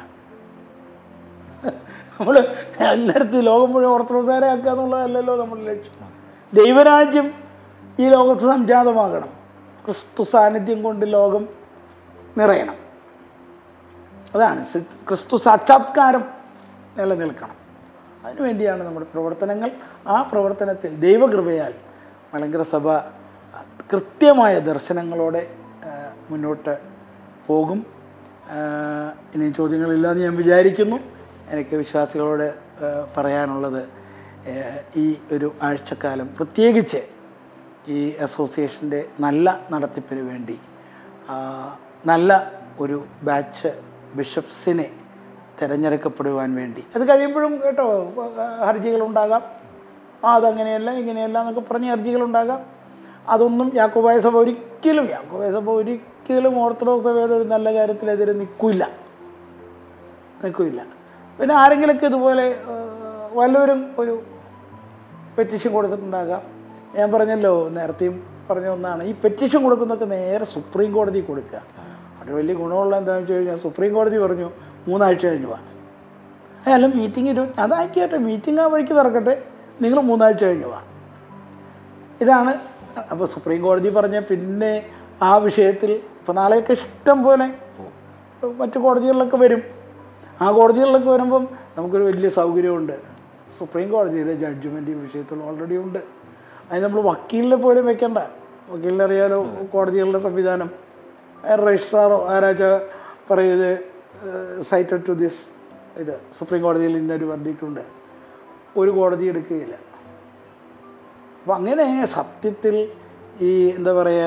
നമ്മൾ എല്ലായിടത്തും ലോകം മുഴുവൻ ഓർത്തഡോക്സുകാരെ ആക്കുക എന്നുള്ളതല്ലല്ലോ നമ്മുടെ ലക്ഷ്യം ദൈവരാജ്യം ഈ ലോകത്ത് സംജാതമാകണം ക്രിസ്തു സാന്നിധ്യം കൊണ്ട് ലോകം നിറയണം അതാണ് സി- ക്രിസ്തു സാക്ഷാത്കാരം നിലനിൽക്കണം അതിനുവേണ്ടിയാണ് നമ്മുടെ പ്രവർത്തനങ്ങൾ ആ പ്രവർത്തനത്തിൽ ദൈവകൃപയാൽ മലങ്കര സഭ കൃത്യമായ ദർശനങ്ങളോടെ ആ, മുന്നോട്ട് പോകും ആ, ഇനി ചോദ്യങ്ങളില്ലാന്ന് ഞാൻ വിചാരിക്കുന്നു എനിക്ക് വിശ്വാസികളോട് ആ, പറയാനുള്ളത് ആ, ഈ ഒരു ആഴ്ചക്കാലം പ്രത്യേകിച്ച് ഈ അസോസിയേഷൻ്റെ നല്ല നടത്തിപ്പിന് വേണ്ടി ആ, നല്ല ഒരു ബാച്ച് ബിഷപ്സിനെ തിരഞ്ഞെടുക്കപ്പെടുവാൻ വേണ്ടി അത് കഴിയുമ്പോഴും കേട്ടോ ഹർജികളുണ്ടാകാം ആ അതങ്ങനെയല്ല ഇങ്ങനെയല്ല എന്നൊക്കെ പറഞ്ഞ് ഹർജികളുണ്ടാകാം അതൊന്നും യാക്കോബായ സഭ ഒരിക്കലും യാക്കോബായ സഭ ഒരിക്കലും ഓർത്തഡോക്സ് സഭയുടെ ഒരു നല്ല കാര്യത്തിനെതിരെ നിൽക്കില്ല നിൽക്കില്ല പിന്നെ ആരെങ്കിലുമൊക്കെ ഇതുപോലെ ആ, വല്ലവരും ഒരു പെറ്റീഷൻ കൊടുത്തിട്ടുണ്ടാകാം ഞാൻ പറഞ്ഞല്ലോ നേരത്തെയും പറഞ്ഞ ഒന്നാണ് ഈ പെറ്റീഷൻ കൊടുക്കുന്നതൊക്കെ നേരെ സുപ്രീം കോടതി കൊടുക്കുക അത് വലിയ ഗുണമുള്ള എന്താണെന്ന് വെച്ച് കഴിഞ്ഞാൽ സുപ്രീം കോടതി പറഞ്ഞു മൂന്നാഴ്ച കഴിഞ്ഞു വാ ഏ, അല്ല മീറ്റിംഗ് ഇരു അതാക്കിയാട്ടെ മീറ്റിംഗ് ആ വഴിക്ക് നടക്കട്ടെ നിങ്ങൾ മൂന്നാഴ്ച കഴിഞ്ഞു വാ ഇതാണ് അപ്പോൾ സുപ്രീം കോടതി പറഞ്ഞ പിന്നെ ആ വിഷയത്തിൽ ഇപ്പോൾ നാളെയൊക്കെ ഇഷ്ടം പോലെ മറ്റു കോടതികളിലൊക്കെ വരും ആ കോടതികളിലൊക്കെ വരുമ്പം നമുക്കൊരു വലിയ സൗകര്യമുണ്ട് സുപ്രീം കോടതിയുടെ ജഡ്ജ്മെൻറ്റ് ഈ വിഷയത്തിൽ ഓൾറെഡി ഉണ്ട് അതിന് നമ്മൾ വക്കീലിനെ പോലും വെക്കണ്ട വക്കീലിനെ അറിയാലോ കോടതികളുടെ സംവിധാനം രജിസ്ട്രാറോ ആരാച്ച പറയുന്നത് സൈറ്റഡ് ടു ദിസ് ഇത് സുപ്രീം കോടതിയിൽ ഇന്നൊരു വർദ്ധിട്ടുണ്ട് ഒരു കോടതി എടുക്കുകയില്ല അപ്പം അങ്ങനെ സത്യത്തിൽ ഈ എന്താ പറയുക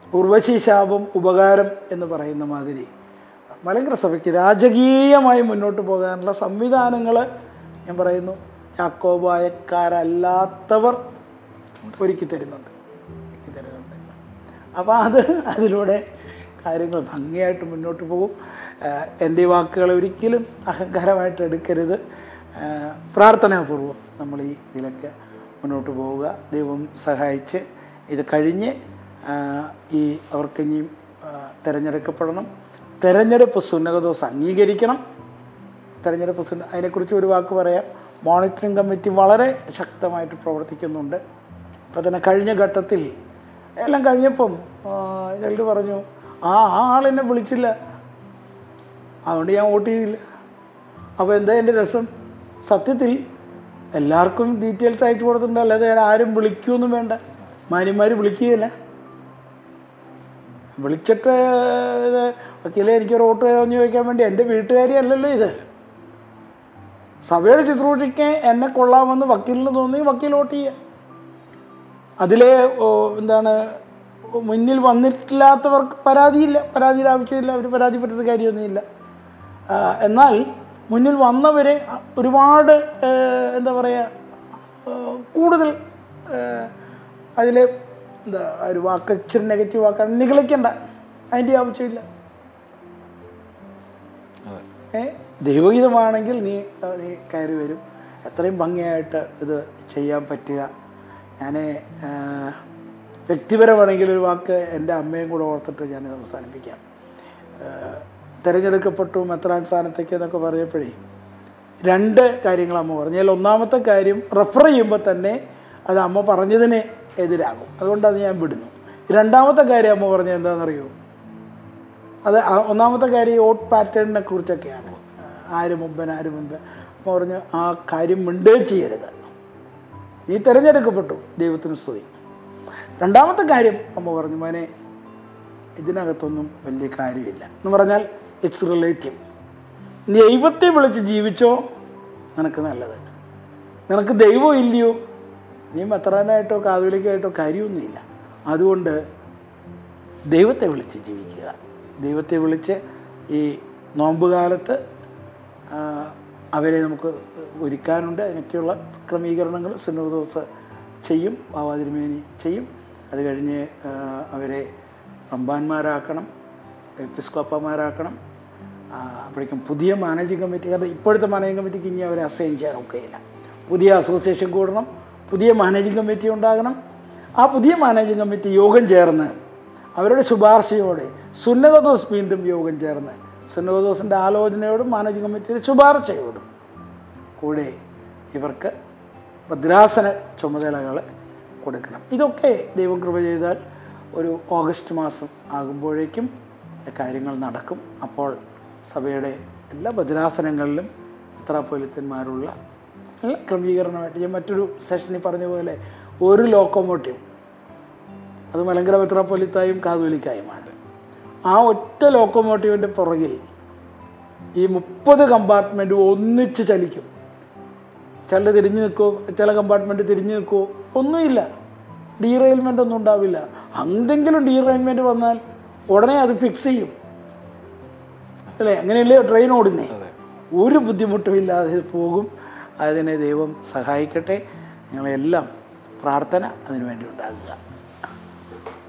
ഉർവശി ശാപം ഉപകാരം എന്ന് പറയുന്ന മാതിരി മലങ്കര സഭയ്ക്ക് രാജകീയമായി മുന്നോട്ട് പോകാനുള്ള സംവിധാനങ്ങൾ ഞാൻ പറയുന്നു യാക്കോബായക്കാരല്ലാത്തവർ ഒരുക്കി തരുന്നുണ്ട് ഒരുക്കി തരുന്നുണ്ട് അപ്പോൾ അത് അതിലൂടെ കാര്യങ്ങൾ ഭംഗിയായിട്ട് മുന്നോട്ട് പോകും ആഹ് എൻ്റെ ഈ വാക്കുകൾ ഒരിക്കലും അഹങ്കാരമായിട്ട് എടുക്കരുത് ആഹ് പ്രാർത്ഥനാപൂർവ്വം നമ്മൾ ഈ ഇതിലൊക്കെ മുന്നോട്ട് പോവുക ദൈവം സഹായിച്ച് ഇത് കഴിഞ്ഞ് ആഹ് ഈ അവർക്ക് ഇനിയും ആഹ് തിരഞ്ഞെടുക്കപ്പെടണം തിരഞ്ഞെടുപ്പ് സുന്നകദോസ് അംഗീകരിക്കണം തെരഞ്ഞെടുപ്പ് സുന്ന അതിനെക്കുറിച്ച് ഒരു വാക്ക് പറയാം മോണിറ്ററിംഗ് കമ്മിറ്റി വളരെ ശക്തമായിട്ട് പ്രവർത്തിക്കുന്നുണ്ട് അപ്പോൾ തന്നെ കഴിഞ്ഞ ഘട്ടത്തിൽ എല്ലാം കഴിഞ്ഞപ്പം ചിലർ പറഞ്ഞു ആ ആ ആളെന്നെ വിളിച്ചില്ല അതുകൊണ്ട് ഞാൻ വോട്ട് ചെയ്തില്ല അപ്പോൾ എന്താ എൻ്റെ രസം സത്യത്തിൽ എല്ലാവർക്കും ഡീറ്റെയിൽസ് അയച്ചു കൊടുത്തിട്ടുണ്ട് അല്ലാതെ ആരും വിളിക്കുകയൊന്നും വേണ്ട മാന്യന്മാർ വിളിക്കുകയില്ല വിളിച്ചിട്ട് ഇത് വക്കീലെ എനിക്കൊരു വോട്ട് തരാമെന്ന് ചോദിക്കാൻ വേണ്ടി എൻ്റെ വീട്ടുകാരി അല്ലല്ലോ ഇത് സഭയുടെ ശുശ്രൂഷയ്ക്ക് എന്നെ കൊള്ളാമെന്ന് വക്കീലിന് തോന്നി വക്കീൽ വോട്ട് ചെയ്യുക അതിലെ ഓ, എന്താണ് മുന്നിൽ വന്നിട്ടില്ലാത്തവർക്ക് പരാതിയില്ല പരാതിയുടെ ആവശ്യമില്ല അവർ പരാതിപ്പെട്ടൊരു കാര്യമൊന്നുമില്ല ആ, എന്നാൽ മുന്നിൽ വന്നവരെ ഒരുപാട് ഏ, എന്താ പറയുക ഏ, കൂടുതൽ അതിൽ എന്താ ഒരു വാക്ക് ഇച്ചിരി നെഗറ്റീവ് വാക്കാണ് നിഗളിക്കണ്ട അതിൻ്റെ ആവശ്യമില്ല അതെ ഏ ദൈവഗീതമാണെങ്കിൽ നീ ആ, നീ കയറി വരും എത്രയും ഭംഗിയായിട്ട് ഇത് ചെയ്യാൻ പറ്റുക ഞാൻ വ്യക്തിപരമാണെങ്കിൽ ഒരു വാക്ക് എൻ്റെ അമ്മയും കൂടെ ഓർത്തിട്ട് ഞാനിത് അവസാനിപ്പിക്കാം ആ, തിരഞ്ഞെടുക്കപ്പെട്ടു മെത്രാൻ സ്ഥാനത്തേക്ക് എന്നൊക്കെ പറഞ്ഞപ്പോഴേ രണ്ട് കാര്യങ്ങൾ അമ്മ പറഞ്ഞു അതിൽ ഒന്നാമത്തെ കാര്യം റെഫർ ചെയ്യുമ്പോൾ തന്നെ അത് അമ്മ പറഞ്ഞതിന് എതിരാകും അതുകൊണ്ട് അത് ഞാൻ വിടുന്നു രണ്ടാമത്തെ കാര്യം അമ്മ പറഞ്ഞത് എന്താണെന്നറിയോ അത് ആ ഒന്നാമത്തെ കാര്യം ഈ വോട്ട് പാറ്റേണിനെ കുറിച്ചൊക്കെയാണ് ആര് മുമ്പൻ ആര് മുമ്പ് അമ്മ പറഞ്ഞു ആ കാര്യം മിണ്ടേ ചെയ്യരുത് നീ തിരഞ്ഞെടുക്കപ്പെട്ടു ദൈവത്തിന് സ്തുതി രണ്ടാമത്തെ കാര്യം അമ്മ പറഞ്ഞു മോനെ ഇതിനകത്തൊന്നും വലിയ കാര്യമില്ല എന്ന് പറഞ്ഞാൽ ഇറ്റ്സ് റിലേറ്റീവ് നീ ദൈവത്തെ വിളിച്ച് ജീവിച്ചോ നിനക്ക് നല്ലത് നിനക്ക് ദൈവം ഇല്ലയോ നീ മെത്രാനായിട്ടോ കാതോലിക്കായിട്ടോ കാര്യമൊന്നുമില്ല അതുകൊണ്ട് ദൈവത്തെ വിളിച്ച് ജീവിക്കുക ദൈവത്തെ വിളിച്ച് ഈ നോമ്പ് കാലത്ത് ആ, അവരെ നമുക്ക് ഒരുക്കാനുണ്ട് അതിനൊക്കെയുള്ള ക്രമീകരണങ്ങൾ സുന്നോദോസ് ചെയ്യും ബാവാതിരുമേനി ചെയ്യും അത് കഴിഞ്ഞ് ആ, അവരെ റംബാന്മാരാക്കണം എപ്പിസ്കോപ്പമാരാക്കണം ആ, അപ്പോഴേക്കും പുതിയ മാനേജിംഗ് കമ്മിറ്റി കാരണം ഇപ്പോഴത്തെ മാനേജിംഗ് കമ്മിറ്റിക്ക് ഇനി അവരെ അസൈൻ ചെയ്യാൻ ഒക്കെയില്ല പുതിയ അസോസിയേഷൻ കൂടണം പുതിയ മാനേജിംഗ് കമ്മിറ്റി ഉണ്ടാകണം ആ പുതിയ മാനേജിംഗ് കമ്മിറ്റി യോഗം ചേർന്ന് അവരുടെ ശുപാർശയോടെ സുന്നതദോസ് വീണ്ടും യോഗം ചേർന്ന് സുന്നതദോസിൻ്റെ ആലോചനയോടും മാനേജിംഗ് കമ്മിറ്റിയുടെ ശുപാർശയോടും കൂടെ ഇവർക്ക് ഭദ്രാസന ചുമതലകൾ കൊടുക്കണം ഇതൊക്കെ ദൈവം കൃപ ചെയ്താൽ ഒരു ഓഗസ്റ്റ് മാസം ആകുമ്പോഴേക്കും കാര്യങ്ങൾ നടക്കും അപ്പോൾ സഭയുടെ എല്ലാ ഭദ്രാസനങ്ങളിലും മെത്രാപ്പൊലിത്തന്മാരുള്ള എല്ലാ ക്രമീകരണമായിട്ട് ഞാൻ മറ്റൊരു സെഷനിൽ പറഞ്ഞ പോലെ ഒരു ലോക്കോമോട്ടീവ് അത് മലങ്കര മെത്രാപ്പൊലിത്തായും കാതോലിക്കായുമാണ് ആ ഒറ്റ ലോക്കോമോട്ടീവിൻ്റെ പുറകിൽ ഈ മുപ്പത് കമ്പാർട്ട്മെൻറ്റ് ഒന്നിച്ച് ചലിക്കും ചില തിരിഞ്ഞു നിൽക്കുമോ ചില കമ്പാർട്ട്മെൻറ്റ് തിരിഞ്ഞു നിൽക്കുമോ ഒന്നുമില്ല ഡീറെയിൽമെൻ്റ് ഒന്നും ഉണ്ടാവില്ല എന്തെങ്കിലും ഡീറെയിൽമെൻറ്റ് വന്നാൽ ഉടനെ അത് ഫിക്സ് ചെയ്യും അല്ലേ അങ്ങനെയല്ലേ ട്രെയിൻ ഓടുന്നേ അതെ ഒരു ബുദ്ധിമുട്ടുമില്ലാതെ പോകും അതിനെ ദൈവം സഹായിക്കട്ടെ ഞങ്ങളെല്ലാം പ്രാർത്ഥന അതിനുവേണ്ടി ഉണ്ടാകുക